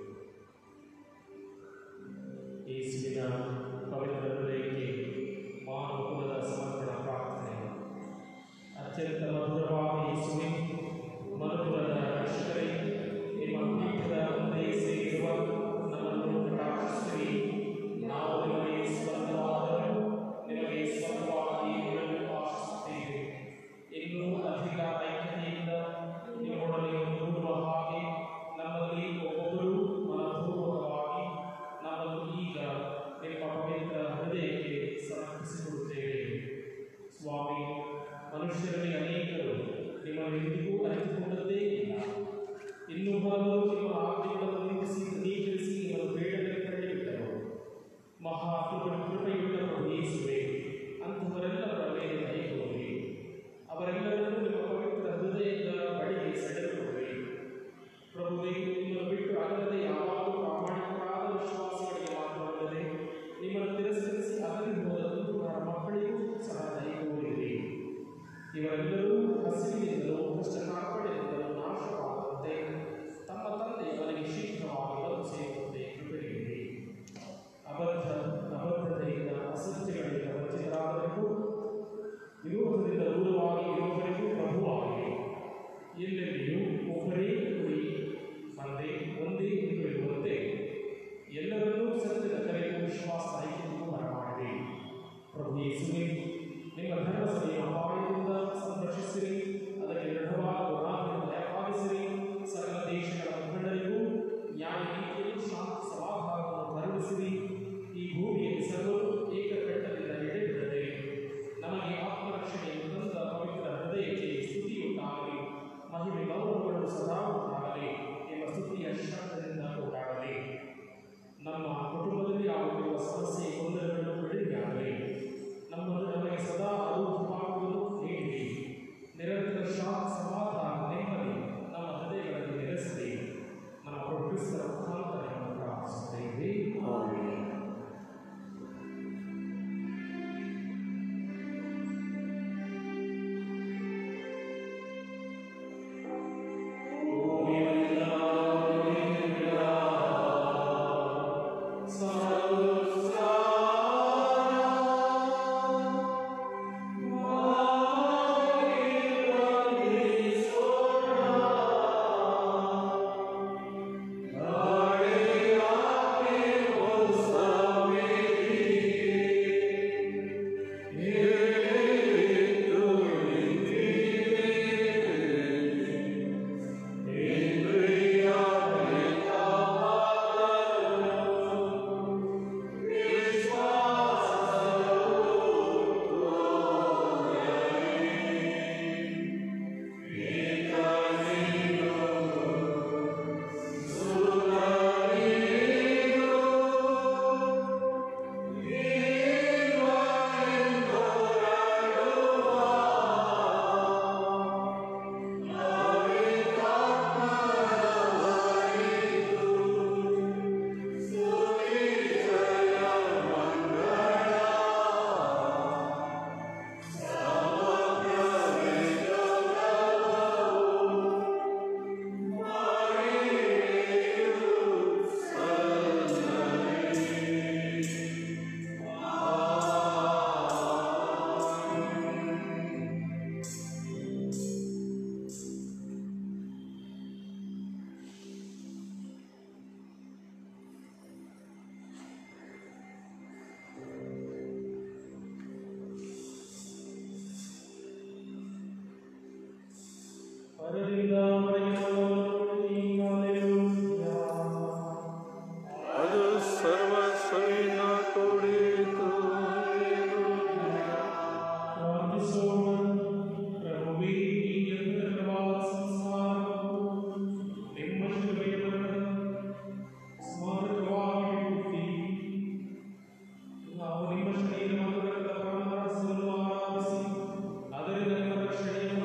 ಯೇಸುವಿನ ಪವಿತ್ರ ಹೃದಯಕ್ಕೆ ಮಾನವ ಕುಲದ ಸಮರ್ಪಣ ಪ್ರಾರ್ಥನೆ ಅತ್ಯಂತ ಮಧುರವಾದ ಯೇಸುವೆ ಮಧುರದ ರಕ್ಷಕರೇ ನಿಮ್ಮ ಪೀಠದ ಮುಂದೆ ಸೇರಿರುವ ನಮ್ಮನ್ನು ಕಟಾಕ್ಷಿಸಿರಿ ನಾವು ನಿಮಗೆ ಸ್ವಂತವಾದವರು ನಿಮಗೆ ಸ್ವಂತವಾಗಿ ಇರಲು ಆಶಿಸುತ್ತೇವೆ ಇನ್ನೂ ಅಧಿಕ ಐಕ್ಯತೆಯಿಂದ ನಿಮ್ಮೊಡನೆ ಒಂದೂಡುವ ಹಾಗೆ ನಮ್ಮಲ್ಲಿ ಒಬ್ಬೊಬ್ಬರು ಮನಪೂರ್ವಕವಾಗಿ ನಮ್ಮನ್ನು ಈಗ ನಿಮ್ಮ ಪವಿತ್ರ ಹೃದಯಕ್ಕೆ ಸಮರ್ಪಿಸಿಕೊಡುತ್ತೇವೆ ಸ್ವಾಮಿ ಮನುಷ್ಯರಲ್ಲಿ ಅನೇಕರು ನಿಮ್ಮನ್ನು ಎಂದಿಗೂ ಅರಿತುಕೊಂಡದ್ದೇ ಇಲ್ಲ ಇನ್ನು ಹಲವರು ನಿಮ್ಮ ಆಜ್ಞೆಗಳನ್ನು ನಿಂದಿಸಿ ನೀಕರಿಸಿ ನಿಮ್ಮನ್ನು ಬೇಡದೆ ಕರೆದಿಟ್ಟರು ಮಹಾ ಕೃಪ ಕೃಪೆಯುಳ್ಳ ಪ್ರಭು ಯೇಸುವೆ ಅಂಥವರೆಲ್ಲರ ಮೇಲೆ ದಯ ತೋರಿ ಅವರೆಲ್ಲರನ್ನೂ ನಿಮ್ಮ ಪವಿತ್ರ ಹೃದಯದ ಬಳಿಗೆ ಸೆಳೆದುಕೊಳ್ಳಿ ಪ್ರಭುವೇ ನಿಮ್ಮನ್ನು ಬಿಟ್ಟು ಅಗಲದೆ ಯಾವಾಗಲೂ ಪ್ರಾಮಾಣಿಕರಾದ ವಿಶ್ವಾಸಿಗಳಿಗೆ ಮಾತ್ರವಲ್ಲದೆ ನಿಮ್ಮನ್ನು ತಿರಸ್ಕರಿಸಿ ಅಗಲಿ ಹೋದ ಕುಟುಂಬರ ಮಕ್ಕಳಿಗೂ ಸಹ ದಯ ತೋರಿರಿ ಇವರೆಲ್ಲರೂ ಹಸಿವಿನಿಂದಲೂ ಕಷ್ಟ ಕಾರ್ಪಣ್ಯದಿಂದಲೂ ನಾಶವಾಗದಂತೆ ತಮ್ಮ ತಂದೆ ಮನೆಗೆ ಶೀಘ್ರವಾಗಿ ಬಂದು ಸೇರುವಂತೆ ಕೃಪೆಯಿರಿ ಅಬದ್ಧ ಅಬದ್ಧತೆಯಿಂದ ಅಸತ್ಯಗಳಿಂದ ವಂಚಿತರಾದವರಿಗೂ ವಿರೋಧದಿಂದ ದೂರವಾಗಿ ಇರುವವರಿಗೂ ಪ್ರಭುವಾಗಿ ಎಲ್ಲೆಲ್ಲಿಯೂ ಒಬ್ಬರೇ ಕುರಿ ಮಂದೆ ಒಂದೇ ಎಂದು ಇರುವಂತೆ ಎಲ್ಲರನ್ನೂ ಸತ್ಯದ ಕರೆಗೂ ವಿಶ್ವಾಸ ಐಕ್ಯತೆಗೂ ಬರಮಾಡಿರಿ ಪ್ರಭು ಯೇಸುವೆ ನಿಮ್ಮ ಧರ್ಮಸಭೆಯ ಅಪಾಯದಿಂದ ಸಂಕಟ ಹೊರದಿಂದ ಮನೆಗೆ ಬರುವವರೆಗೆ ಹಲ್ಲೆಲೂಯಾ. ಅದು ಸರ್ವ ಸವಿನ ಕುಡಿತು ಪ್ರಾರ್ಥಿಸೋಣ ಪ್ರಭುವೇ ಈ ಯಂತ್ರವಾದ ಸಂಸಾರವು ನಿಮ್ಮ ಶಿಲುಬೆಯ ಸ್ಮಾರಕವಾಗಿ ಇಡುತ್ತಿ ನಾವು ನಿಮ್ಮ ಶರೀರ ಮತ್ತು ರಕ್ತ ಪ್ರಾಣರಸವನ್ನು ಆರಾಧಿಸಿ ಅದರಿಂದ ನಿಮ್ಮ ರಕ್ಷಣೆಯನ್ನು